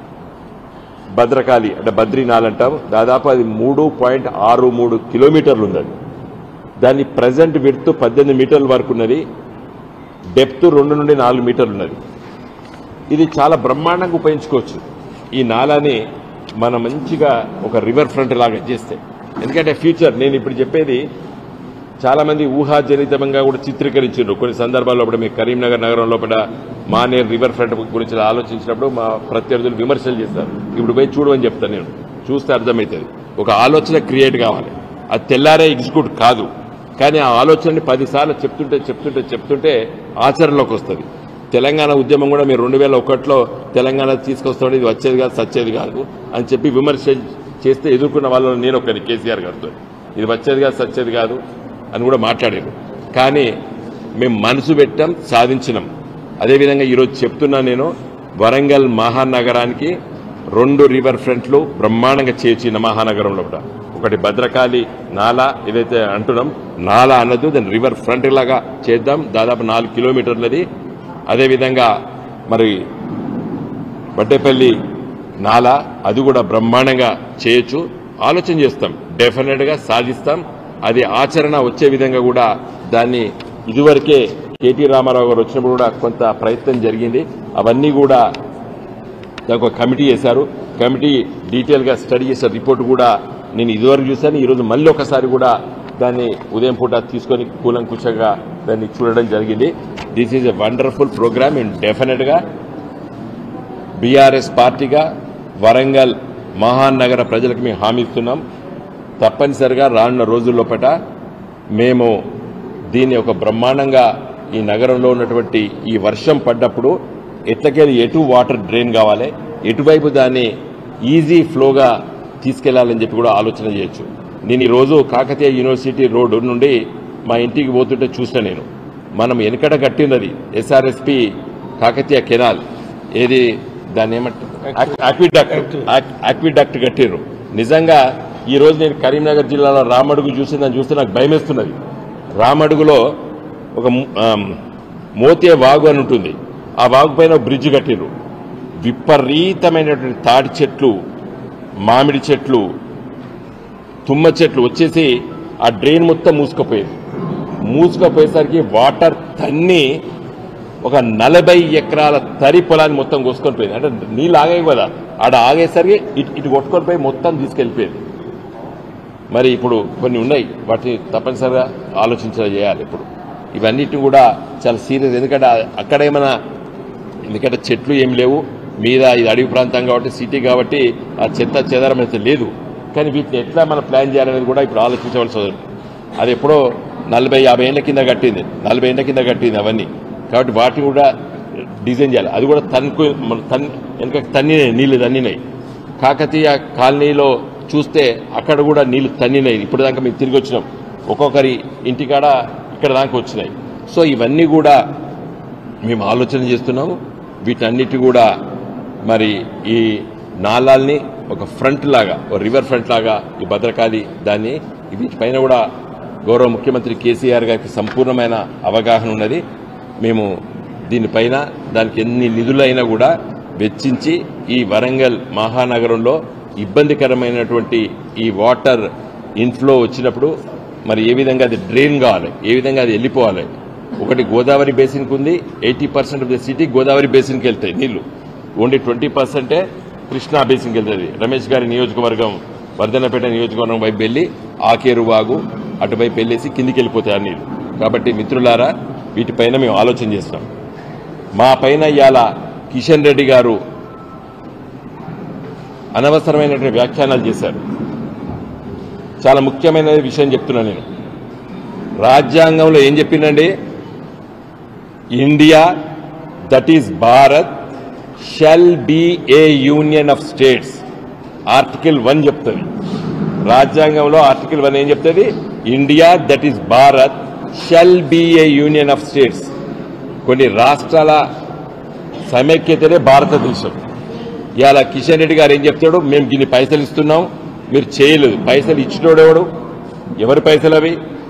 భద్రకాళి అంటే బద్రీ నాల అంటాం దాదాపు అది మూడు పాయింట్ ఆరు మూడు కిలోమీటర్లు ఉంది అది దాని ప్రజెంట్ విడ్త్ పద్దెనిమిది మీటర్ల వరకు ఉన్నది డెప్త్ రెండు నుండి నాలుగు మీటర్లు ఉన్నది ఇది చాలా బ్రహ్మాండంగా ఉపయోగించుకోవచ్చు ఈ నాలాని మనం మంచిగా ఒక రివర్ ఫ్రంట్ లాగా చేస్తే ఎందుకంటే ఫ్యూచర్ నేను ఇప్పుడు చెప్పేది చాలా మంది ఊహాజనితంగా కూడా చిత్రీకరించారు కొన్ని సందర్భాల్లో ఇప్పుడు మీ కరీంనగర్ నగరం లోపల మానేర్ రివర్ ఫ్రంట్ గురించి ఆలోచించినప్పుడు మా ప్రత్యర్థులు విమర్శలు చేస్తారు ఇప్పుడు పోయి చూడమని చెప్తాను నేను చూస్తే అర్థమవుతుంది ఒక ఆలోచన క్రియేట్ కావాలి అది తెల్లారే ఎగ్జిక్యూట్ కాదు కానీ ఆ ఆలోచనని పదిసార్లు చెప్తుంటే చెప్తుంటే చెప్తుంటే ఆచరణలోకి వస్తుంది తెలంగాణ ఉద్యమం కూడా మీరు రెండు వేల ఒకటిలో తెలంగాణ తీసుకొస్తాడు ఇది వచ్చేది కాదు సచ్చేది కాదు అని చెప్పి విమర్శ చేస్తే ఎదుర్కొన్న వాళ్ళలో నేను ఒకరి కేసీఆర్ గారితో ఇది వచ్చేది కాదు సచ్చేది కాదు అని కూడా మాట్లాడారు కానీ మేము మనసు పెట్టాం సాధించినాం అదేవిధంగా ఈరోజు చెప్తున్నా నేను వరంగల్ మహానగరానికి రెండు రివర్ ఫ్రంట్లు బ్రహ్మాండంగా చేర్చిన మహానగరంలో కూడా ఒకటి భద్రకాళి నాలా ఏదైతే అంటున్నాం నాలా అన్నది దాన్ని రివర్ ఫ్రంట్ లాగా చేద్దాం దాదాపు నాలుగు కిలోమీటర్లది అదేవిధంగా మరి వడ్డేపల్లి నాలా అది కూడా బ్రహ్మాండంగా చేయొచ్చు ఆలోచన చేస్తాం డెఫినెట్గా సాధిస్తాం అది ఆచరణ వచ్చే విధంగా కూడా దాన్ని ఇదివరకే కేటీ రామారావు గారు వచ్చినప్పుడు కూడా కొంత ప్రయత్నం జరిగింది అవన్నీ కూడా దానికి ఒక కమిటీ చేశారు కమిటీ డీటెయిల్గా స్టడీ చేసిన రిపోర్ట్ కూడా నేను ఇదివరకు చూశాను ఈరోజు మళ్ళీ ఒకసారి కూడా దాన్ని ఉదయం పూట తీసుకొని కూలంకుషంగా దాన్ని చూడడం జరిగింది this is a wonderful program and డెఫినెట్గా బీఆర్ఎస్ పార్టీగా వరంగల్ మహానగర ప్రజలకు మేము హామీ ఇస్తున్నాం తప్పనిసరిగా రానున్న రోజుల్లోపట మేము దీన్ని ఒక బ్రహ్మాండంగా ఈ నగరంలో ఉన్నటువంటి ఈ వర్షం పడ్డప్పుడు ఎట్లకెళ్ళి ఎటు వాటర్ డ్రైన్ కావాలి ఎటువైపు దాన్ని ఈజీ ఫ్లోగా తీసుకెళ్లాలని చెప్పి కూడా ఆలోచన చేయొచ్చు నేను ఈరోజు కాకతీయ యూనివర్సిటీ రోడ్డు నుండి మా ఇంటికి పోతుంటే చూసిన నేను మనం వెనకట కట్టినది ఎస్ఆర్ఎస్పి కాకతీయ కెనాల్ ఏది దాన్ని ఏమంటారు ఆక్విడక్ట్ ఆక్విడక్ట్ కట్టిర్రు నిజంగా ఈ రోజు నేను కరీంనగర్ జిల్లాలో రామడుగు చూసిందని చూస్తే నాకు భయమేస్తున్నది రామడుగులో ఒక ము- ఆమ్, మోతే వాగు అని ఉంటుంది ఆ వాగు పైన ఒక బ్రిడ్జ్ కట్టిర్రు విపరీతమైనటువంటి తాడి చెట్లు మామిడి చెట్లు తుమ్మ చెట్లు వచ్చేసి ఆ డ్రైన్ మొత్తం మూసుకుపోయేది మూసుకుపోయేసరికి వాటర్ తన్ని ఒక నలభై ఎకరాల తరి పొలాన్ని మొత్తం కోసుకొని పోయింది అంటే నీళ్ళు ఆగాయి కదా ఆడ ఆగేసరికి ఇటు ఇటు కొట్టుకొని పోయి మొత్తం తీసుకెళ్ళిపోయేది మరి ఇప్పుడు కొన్ని ఉన్నాయి వాటిని తప్పనిసరిగా ఆలోచించ చేయాలి ఇప్పుడు ఇవన్నిటిని కూడా చాలా సీరియస్ ఎందుకంటే ఆ- అక్కడ ఏమైనా ఎందుకంటే చెట్లు ఏం లేవు మీద ఇది అడవి ప్రాంతం కాబట్టి సిటీ కాబట్టి ఆ చెత్త చెదరం అయితే లేదు కానీ వీటిని ఎట్లా మనం ప్లాన్ చేయాలనేది కూడా ఇప్పుడు ఆలోచించవలసి ఉంది అది ఎప్పుడో నలభై యాభై ఏళ్ళ కింద కట్టింది నలభై ఏళ్ళ కింద కట్టింది అవన్నీ కాబట్టి వాటిని కూడా డిజైన్ చేయాలి అది కూడా తన్కు మన తన్ వెనక తన్నినాయి నీళ్లు తన్నినాయి కాకతీయ కాలనీలో చూస్తే అక్కడ కూడా నీళ్లు తన్నినాయి ఇప్పుడు దాకా మేము తిరిగి వచ్చినాం ఒక్కొక్కరి ఇంటికాడ ఇక్కడ దాకా వచ్చినాయి సో ఇవన్నీ కూడా మేము ఆలోచన చేస్తున్నాము వీటన్నిటి కూడా మరి ఈ నాలాల్ని ఒక ఫ్రంట్ లాగా ఒక రివర్ ఫ్రంట్ లాగా ఈ భద్రకాళి దాన్ని వీటిపైన కూడా గౌరవ ముఖ్యమంత్రి కేసీఆర్ గారికి సంపూర్ణమైన అవగాహన ఉన్నది మేము దీనిపైన దానికి ఎన్ని నిధులైనా కూడా వెచ్చించి ఈ వరంగల్ మహానగరంలో ఇబ్బందికరమైనటువంటి ఈ వాటర్ ఇన్ఫ్లో వచ్చినప్పుడు మరి ఏ విధంగా అది డ్రైన్ కావాలి ఏ విధంగా అది వెళ్ళిపోవాలి ఒకటి గోదావరి బేసిన్కి ఉంది eighty percent of the city Godavari బేసిన్కి వెళ్తాయి నీళ్లు ఓన్లీ ట్వంటీ పర్సెంటే కృష్ణా బేసిన్కి వెళ్తుంది రమేష్ గారి నియోజకవర్గం వర్ధనపేట నియోజకవర్గం వైపు వెళ్ళి ఆకేరు వాగు అటువైపు వెళ్ళేసి కిందికి వెళ్ళిపోతాయి ఆ నీళ్లు కాబట్టి మిత్రులారా వీటిపైన మేము ఆలోచన చేస్తాం మా పైన ఇవాళ కిషన్ రెడ్డి గారు అనవసరమైనటువంటి వ్యాఖ్యానాలు చేశారు చాలా ముఖ్యమైన విషయం చెప్తున్నాను నేను రాజ్యాంగంలో ఏం చెప్పిందండి India that is Bharat shall be a union of states article one చెప్తుంది రాజ్యాంగంలో ఆర్టికల్ వన్ ఏం చెప్తుంది India that is Bharat shall be a union of states కొన్ని రాష్ట్రాల సమైక్యతనే భారతదేశం ఇవాళ కిషన్ రెడ్డి గారు ఏం చెప్తాడు మేము గిన్ని పైసలు ఇస్తున్నాం మీరు చేయలేదు పైసలు ఇచ్చినోడెవడు ఎవరి పైసలు అవి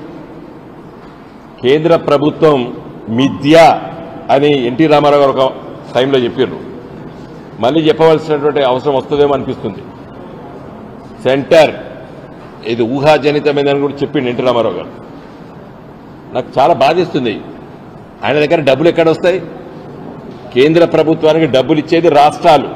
కేంద్ర ప్రభుత్వం మిథ్య అని ఎన్టీ రామారావు గారు ఒక టైంలో చెప్పారు మళ్ళీ చెప్పవలసినటువంటి అవసరం వస్తుందేమో అనిపిస్తుంది సెంటర్ ఇది ఊహాజనితమైందని కూడా చెప్పిండు ఎన్టీ రామారావు గారు నాకు చాలా బాధిస్తుంది ఆయన దగ్గర డబ్బులు ఎక్కడ వస్తాయి కేంద్ర ప్రభుత్వానికి డబ్బులు ఇచ్చేది రాష్ట్రాలు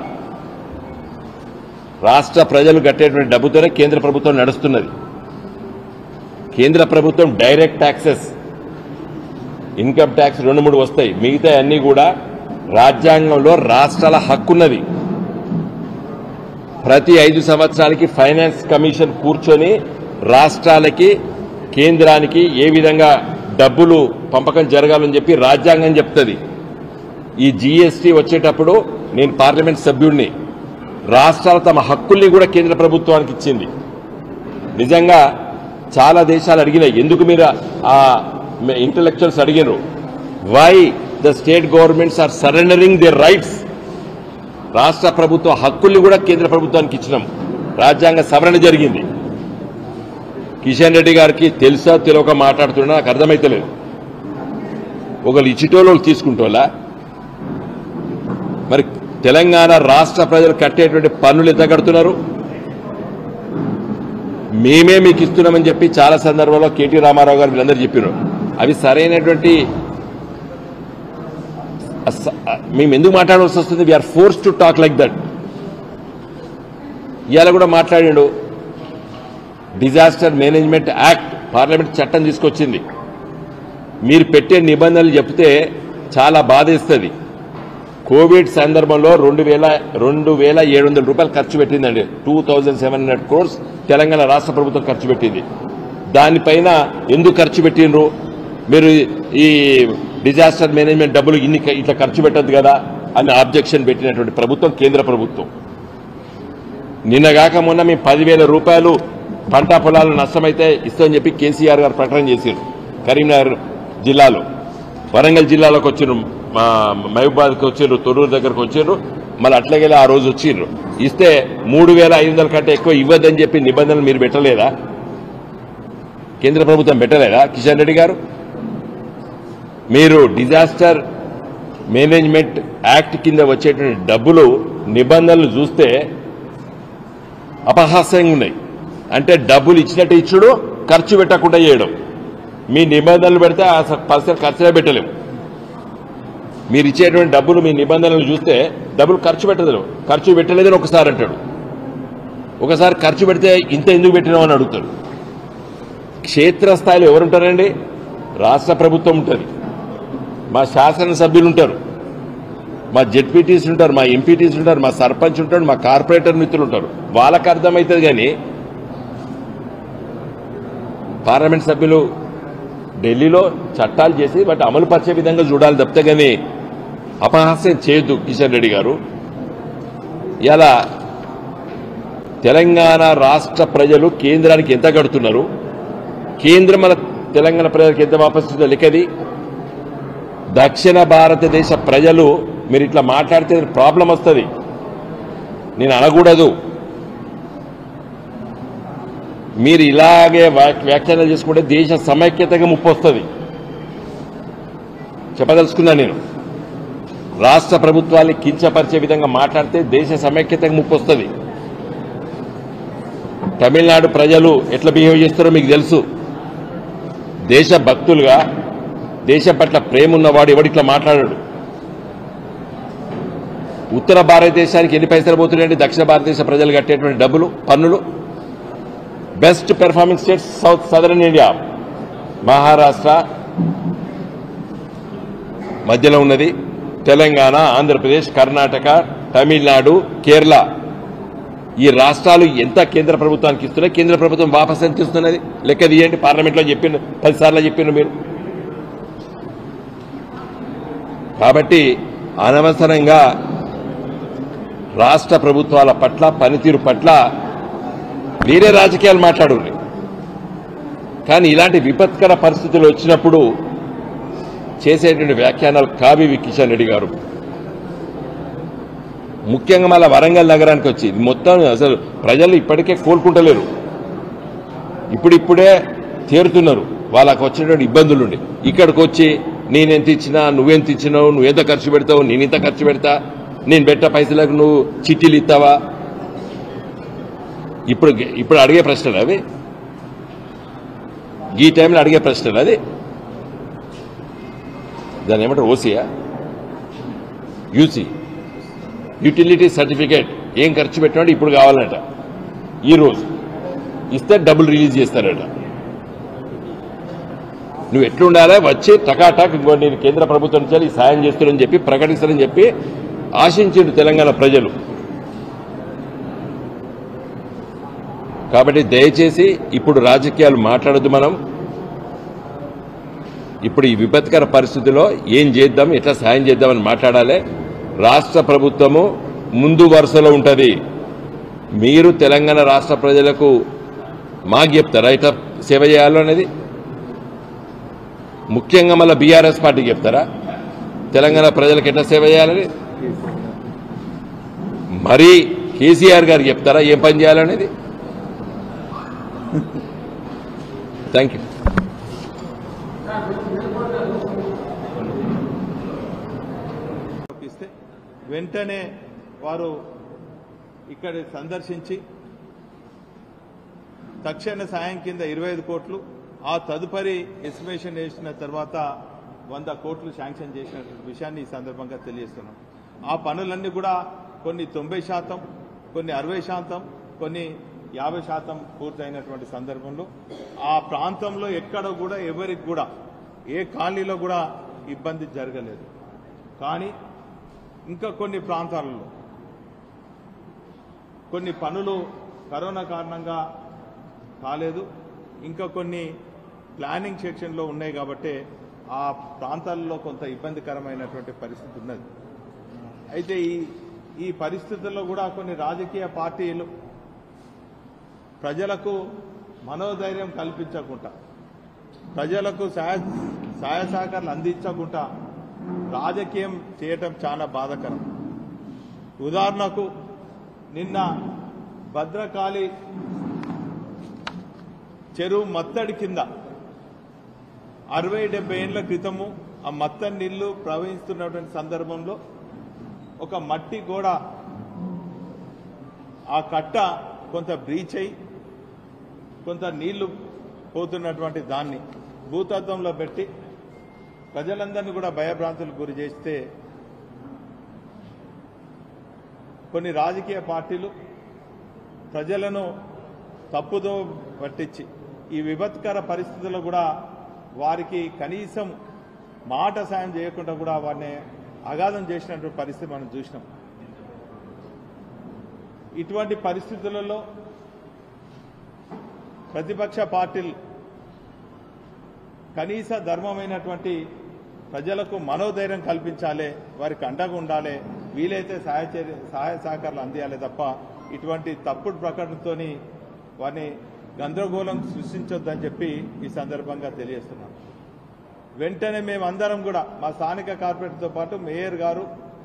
రాష్ట్ర ప్రజలు కట్టేటువంటి డబ్బుతోనే కేంద్ర ప్రభుత్వం నడుస్తున్నది కేంద్ర ప్రభుత్వం డైరెక్ట్ ట్యాక్సెస్ ఇన్కమ్ ట్యాక్స్ రెండు మూడు వస్తాయి మిగతా అన్ని కూడా రాజ్యాంగంలో రాష్ట్రాల హక్కున్నది ప్రతి ఐదు సంవత్సరాలకి ఫైనాన్స్ కమిషన్ కూర్చొని రాష్ట్రాలకి కేంద్రానికి ఏ విధంగా డబ్బులు పంపకం జరగాలని చెప్పి రాజ్యాంగం చెప్తుంది ఈ జీఎస్టీ వచ్చేటప్పుడు నేను పార్లమెంట్ సభ్యుడిని రాష్ట్రాలు తమ హక్కుల్ని కూడా కేంద్ర ప్రభుత్వానికి ఇచ్చింది నిజంగా చాలా దేశాలు అడిగినాయి ఎందుకు మీరు ఆ ఇంటలెక్చువల్స్ అడిగినారు why the state governments are surrendering the rights రాష్ట్ర ప్రభుత్వ హక్కుల్ని కూడా కేంద్ర ప్రభుత్వానికి ఇచ్చినాం రాజ్యాంగ సవరణ జరిగింది కిషన్ రెడ్డి గారికి తెలుసా తెలియక మాట్లాడుతున్నా నాకు అర్థమైతలేదు ఒకళ్ళు ఇచ్చిటోళ్ళు ఒకళ్ళు తీసుకుంటోళ్ళా మరి తెలంగాణ రాష్ట్ర ప్రజలు కట్టేటువంటి పన్నులు ఎంత కడుతున్నారు మేమే మీకు ఇస్తున్నామని చెప్పి చాలా సందర్భాల్లో కేటీ రామారావు గారు వీళ్ళందరూ చెప్పారు అవి సరైనటువంటి అస- మేము ఎందుకు మాట్లాడవలసి వస్తుంది we are force to talk like that ఇవాళ కూడా మాట్లాడాడు డిజాస్టర్ మేనేజ్మెంట్ యాక్ట్ పార్లమెంట్ చట్టం తీసుకొచ్చింది మీరు పెట్టే నిబంధనలు చెప్తే చాలా బాధేస్తుంది కోవిడ్ సందర్భంలో రెండు వేల రెండు వేల ఏడు వందల రూపాయలు ఖర్చు పెట్టిందండి two thousand seven hundred crores Telangana రాష్ట్ర ప్రభుత్వం ఖర్చు పెట్టింది దానిపైన ఎందుకు ఖర్చు పెట్టిండ్రు మీరు ఈ డిజాస్టర్ మేనేజ్మెంట్ డబ్బులు ఇన్ని ఇట్లా ఖర్చు పెట్టద్దు కదా అని ఆబ్జెక్షన్ పెట్టినటువంటి ప్రభుత్వం కేంద్ర ప్రభుత్వం నిన్నగాక మొన్న మేము పదివేల రూపాయలు పంట పొలాలు నష్టమైతే ఇస్తామని చెప్పి కేసీఆర్ గారు ప్రకటన చేశారు కరీంనగర్ జిల్లాలో వరంగల్ జిల్లాలోకి వచ్చిర్రు మా మహబూబాద్కి వచ్చిర్రు తొర్రూరు దగ్గరకు వచ్చిర్రు మళ్ళీ అట్లాగే ఆ రోజు వచ్చిర్రు ఇస్తే మూడు వేల ఐదు వందల కంటే ఎక్కువ ఇవ్వద్దని చెప్పి నిబంధనలు మీరు పెట్టలేదా కేంద్ర ప్రభుత్వం పెట్టలేదా కిషన్ రెడ్డి గారు మీరు డిజాస్టర్ మేనేజ్మెంట్ యాక్ట్ కింద వచ్చేటువంటి డబ్బులు నిబంధనలు చూస్తే అపహాస్యంగా ఉన్నాయి అంటే డబ్బులు ఇచ్చినట్టు ఇచ్చుడు ఖర్చు పెట్టకుండా చేయడం మీ నిబంధనలు పెడితే ఆ పర్సెంట్ ఖర్చులే పెట్టలేము మీరు ఇచ్చేటువంటి డబ్బులు మీ నిబంధనలు చూస్తే డబ్బులు ఖర్చు పెట్టలేదు ఖర్చు పెట్టలేదని ఒకసారి అంటాడు ఒకసారి ఖర్చు పెడితే ఇంత ఎందుకు పెట్టినావు అని అడుగుతాడు క్షేత్రస్థాయిలో ఎవరుంటారండి రాష్ట్ర ప్రభుత్వం ఉంటుంది మా శాసనసభ్యులు ఉంటారు మా జెడ్పీటీస్ ఉంటారు మా ఎంపీటీస్ ఉంటారు మా సర్పంచ్ ఉంటాడు మా కార్పొరేటర్ మిత్రులు ఉంటారు వాళ్ళకి అర్థమవుతుంది కానీ పార్లమెంట్ సభ్యులు ఢిల్లీలో చట్టాలు చేసి వాటి అమలు పరిచే విధంగా చూడాలి తప్పితే కానీ అపహాస్యం చేయొద్దు కిషన్ రెడ్డి గారు ఇలా తెలంగాణ రాష్ట్ర ప్రజలు కేంద్రానికి ఎంత కడుతున్నారు కేంద్రం మన తెలంగాణ ప్రజలకు ఎంత వాపసు లెక్కది దక్షిణ భారతదేశ ప్రజలు మీరు ఇట్లా మాట్లాడితే ప్రాబ్లం వస్తుంది నేను అనకూడదు మీరు ఇలాగే వ్యాక్- వ్యాఖ్యానాలు చేసుకుంటే దేశ సమైక్యతగా ముప్పు వస్తుంది చెప్పదలుచుకున్నా నేను రాష్ట్ర ప్రభుత్వాన్ని కించపరిచే విధంగా మాట్లాడితే దేశ సమైక్యతకు ముప్పు వస్తుంది తమిళనాడు ప్రజలు ఎట్లా బిహేవ్ చేస్తారో మీకు తెలుసు దేశ భక్తులుగా దేశం పట్ల ప్రేమ ఉన్నవాడు ఎవడిట్లా మాట్లాడాడు ఉత్తర భారతదేశానికి ఎన్ని పైసలు పోతున్నాయండి దక్షిణ భారతదేశ ప్రజలు కట్టేటువంటి డబ్బులు పన్నులు best performing states south southern India Maharashtra మధ్యలో ఉన్నది తెలంగాణ ఆంధ్రప్రదేశ్ కర్ణాటక తమిళనాడు కేరళ ఈ రాష్ట్రాలు ఎంత కేంద్ర ప్రభుత్వానికి ఇస్తున్నాయి కేంద్ర ప్రభుత్వం వాపస్ ఎంత ఇస్తున్నది లెక్క తీయండి పార్లమెంట్లో చెప్పిండు పదిసార్లు చెప్పిండు మీరు కాబట్టి అనవసరంగా రాష్ట్ర ప్రభుత్వాల పట్ల పనితీరు పట్ల వేరే రాజకీయాలు మాట్లాడుర్రి కానీ ఇలాంటి విపత్కర పరిస్థితులు వచ్చినప్పుడు చేసేటువంటి వ్యాఖ్యానాలు కావి కిషన్ రెడ్డి గారు ముఖ్యంగా మళ్ళీ వరంగల్ నగరానికి వచ్చి మొత్తం అసలు ప్రజలు ఇప్పటికే కోలుకుంటలేరు ఇప్పుడిప్పుడే తేరుతున్నారు వాళ్ళకు వచ్చినటువంటి ఇబ్బందులుండి ఇక్కడికి వచ్చి నేనెంత ఇచ్చినా నువ్వెంత ఇచ్చినావు నువ్వెంత ఖర్చు పెడతావు నేను ఇంత ఖర్చు పెడతా నేను పెట్ట పైసలకు నువ్వు చిట్టీలు ఇస్తావా ఇప్పుడు ఇప్పుడు అడిగే ప్రశ్నలు అవి ఈ టైంలో అడిగే ప్రశ్నలు అది దాన్ని ఏమంటారు ఓసీయా యూసీ యూటిలిటీ సర్టిఫికేట్ ఏం ఖర్చు పెట్టినాడు ఇప్పుడు కావాలట ఈ రోజు ఇస్తే డబ్బులు రిలీజ్ చేస్తారట నువ్వు ఎట్లుండాలి వచ్చి టకాటక్ ఇంకో నేను కేంద్ర ప్రభుత్వం నుంచి ఈ సాయం చేస్తానని చెప్పి ప్రకటిస్తానని చెప్పి ఆశించిండు తెలంగాణ ప్రజలు కాబట్టి దయచేసి ఇప్పుడు రాజకీయాలు మాట్లాడద్దు మనం ఇప్పుడు ఈ విపత్కర పరిస్థితిలో ఏం చేద్దాం ఎట్లా సాయం చేద్దామని మాట్లాడాలి రాష్ట్ర ప్రభుత్వము ముందు వరుసలో ఉంటుంది మీరు తెలంగాణ రాష్ట్ర ప్రజలకు మాకు చెప్తారా ఇట్లా సేవ చేయాలో అనేది ముఖ్యంగా మళ్ళీ బీఆర్ఎస్ పార్టీకి చెప్తారా తెలంగాణ ప్రజలకు ఎట్లా సేవ చేయాలని మరీ కేసీఆర్ గారికి చెప్తారా ఏం పని చేయాలనేది థ్యాంక్ యూ ఇస్తే వెంటనే వారు ఇక్కడ సందర్శించి తక్షణ సాయం కింద ఇరవై ఐదు కోట్లు ఆ తదుపరి ఎస్టిమేషన్ వేసిన తర్వాత వంద కోట్లు శాంక్షన్ చేసిన విషయాన్ని ఈ సందర్భంగా తెలియజేస్తున్నాం ఆ పనులన్నీ కూడా కొన్ని తొంభై శాతం కొన్ని అరవై శాతం కొన్ని యాభై శాతం పూర్తయినటువంటి సందర్భంలో ఆ ప్రాంతంలో ఎక్కడ కూడా ఎవరికి కూడా ఏ కాలనీలో కూడా ఇబ్బంది జరగలేదు కానీ ఇంకా కొన్ని ప్రాంతాలలో కొన్ని పనులు కరోనా కారణంగా కాలేదు ఇంకా కొన్ని ప్లానింగ్ సెక్షన్లో ఉన్నాయి కాబట్టి ఆ ప్రాంతాల్లో కొంత ఇబ్బందికరమైనటువంటి పరిస్థితి ఉన్నది అయితే ఈ ఈ పరిస్థితుల్లో కూడా కొన్ని రాజకీయ పార్టీలు ప్రజలకు మనోధైర్యం కల్పించకుండా ప్రజలకు సహాయ సహాయ సహకారాలు అందించకుండా రాజకీయం చేయటం చాలా బాధాకరం ఉదాహరణకు నిన్న భద్రకాళి చెరువు మత్తడి కింద అరవై డెబ్బై ఏళ్ల క్రితము ఆ మత్తడి నీళ్లు ప్రవహిస్తున్నటువంటి సందర్భంలో ఒక మట్టి గోడ ఆ కట్ట కొంత బ్రీచ్ అయి కొంత నీళ్లు పోతున్నటువంటి దాన్ని భూతత్వంలో పెట్టి ప్రజలందరినీ కూడా భయభ్రాంతులకు గురి చేస్తే కొన్ని రాజకీయ పార్టీలు ప్రజలను తప్పుదో పట్టించి ఈ విపత్కర పరిస్థితుల్లో కూడా వారికి కనీసం మాట సాయం చేయకుండా కూడా వారిని అగాధం చేసినటువంటి పరిస్థితి మనం చూసినాం ఇటువంటి పరిస్థితులలో ప్రతిపక్ష పార్టీలు కనీస ధర్మమైనటువంటి ప్రజలకు మనోధైర్యం కల్పించాలి వారికి అండగా ఉండాలి వీలైతే సహాయ చర్య సహాయ సహకారాలు అందియాలి తప్ప ఇటువంటి తప్పుడు ప్రకటనతోని వారిని గందరగోళం సృష్టించొద్దని చెప్పి ఈ సందర్భంగా తెలియజేస్తున్నాం వెంటనే మేమందరం కూడా మా స్థానిక కార్పొరేటర్తో పాటు మేయర్ గారు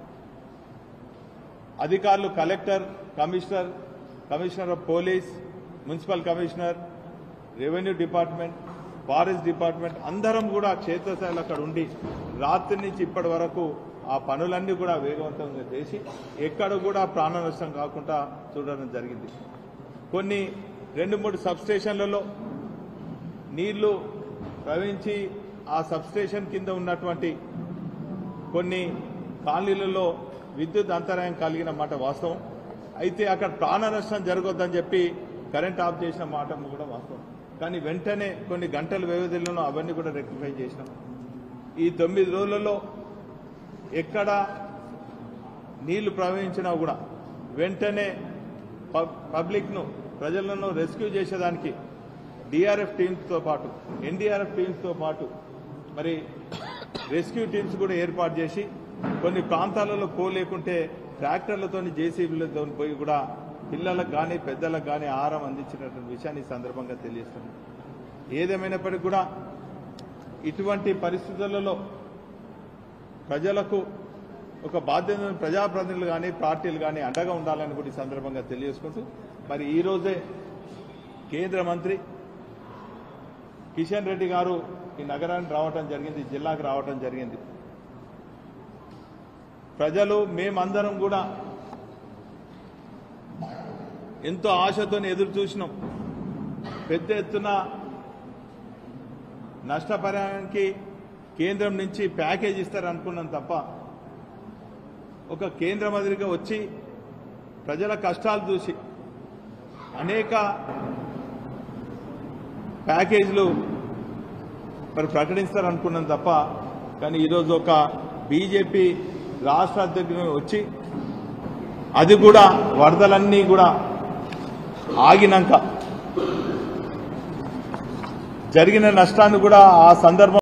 అధికారులు collector commissioner commissioner of police municipal commissioner revenue department forest department అందరం కూడా క్షేత్రస్థాయిలో అక్కడ ఉండి రాత్రి నుంచి ఇప్పటి వరకు ఆ పనులన్నీ కూడా వేగవంతంగా చేసి ఎక్కడ కూడా ప్రాణ నష్టం కాకుండా చూడడం జరిగింది కొన్ని రెండు మూడు సబ్ స్టేషన్లలో నీళ్లు ప్రవహించి ఆ సబ్ స్టేషన్ కింద ఉన్నటువంటి కొన్ని కాలనీలలో విద్యుత్ అంతరాయం కలిగిన మాట వాస్తవం అయితే అక్కడ ప్రాణ నష్టం జరగొద్దని చెప్పి కరెంట్ ఆఫ్ చేసిన మాట కూడా వాస్తవం కానీ వెంటనే కొన్ని గంటల వ్యవధిలోనూ అవన్నీ కూడా రెక్టిఫై చేసినాం ఈ తొమ్మిది రోజులలో ఎక్కడ నీళ్లు ప్రవహించినా కూడా వెంటనే పబ్- పబ్లిక్ను ప్రజలను రెస్క్యూ చేసేదానికి డిఆర్ఎఫ్ టీమ్స్తో పాటు ఎన్డీఆర్ఎఫ్ టీమ్స్తో పాటు మరి రెస్క్యూ టీమ్స్ కూడా ఏర్పాటు చేసి కొన్ని ప్రాంతాలలో పోలేకుంటే ట్రాక్టర్లతో జేసీబీలతో పోయి కూడా పిల్లలకు కానీ పెద్దలకు కానీ ఆహారం అందించినటువంటి విషయాన్ని ఈ సందర్భంగా తెలియజేస్తున్నాం ఏదేమైనప్పటికీ కూడా ఇటువంటి పరిస్థితులలో ప్రజలకు ఒక బాధ్యత ప్రజాప్రతినిధులు కానీ పార్టీలు కానీ అండగా ఉండాలని కూడా ఈ సందర్భంగా తెలియజేసుకుంటూ మరి ఈ రోజే కేంద్ర మంత్రి కిషన్ రెడ్డి గారు ఈ నగరానికి రావటం జరిగింది ఈ జిల్లాకు రావటం జరిగింది ప్రజలు మేమందరం కూడా ఎంతో ఆశతో ఎదురు చూసినాం పెద్ద ఎత్తున నష్టపరిహారానికి కేంద్రం నుంచి ప్యాకేజ్ ఇస్తారనుకున్నాం తప్ప ఒక కేంద్ర మంత్రిగా వచ్చి ప్రజల కష్టాలు చూసి అనేక ప్యాకేజీలు మరి ప్రకటిస్తారనుకున్నాం తప్ప కానీ ఈరోజు ఒక బీజేపీ రాష్ట్ర అధ్యక్షుడు వచ్చి అది కూడా వరదలన్నీ కూడా ఆగినాక జరిగిన నష్టాన్ని కూడా ఆ సందర్భం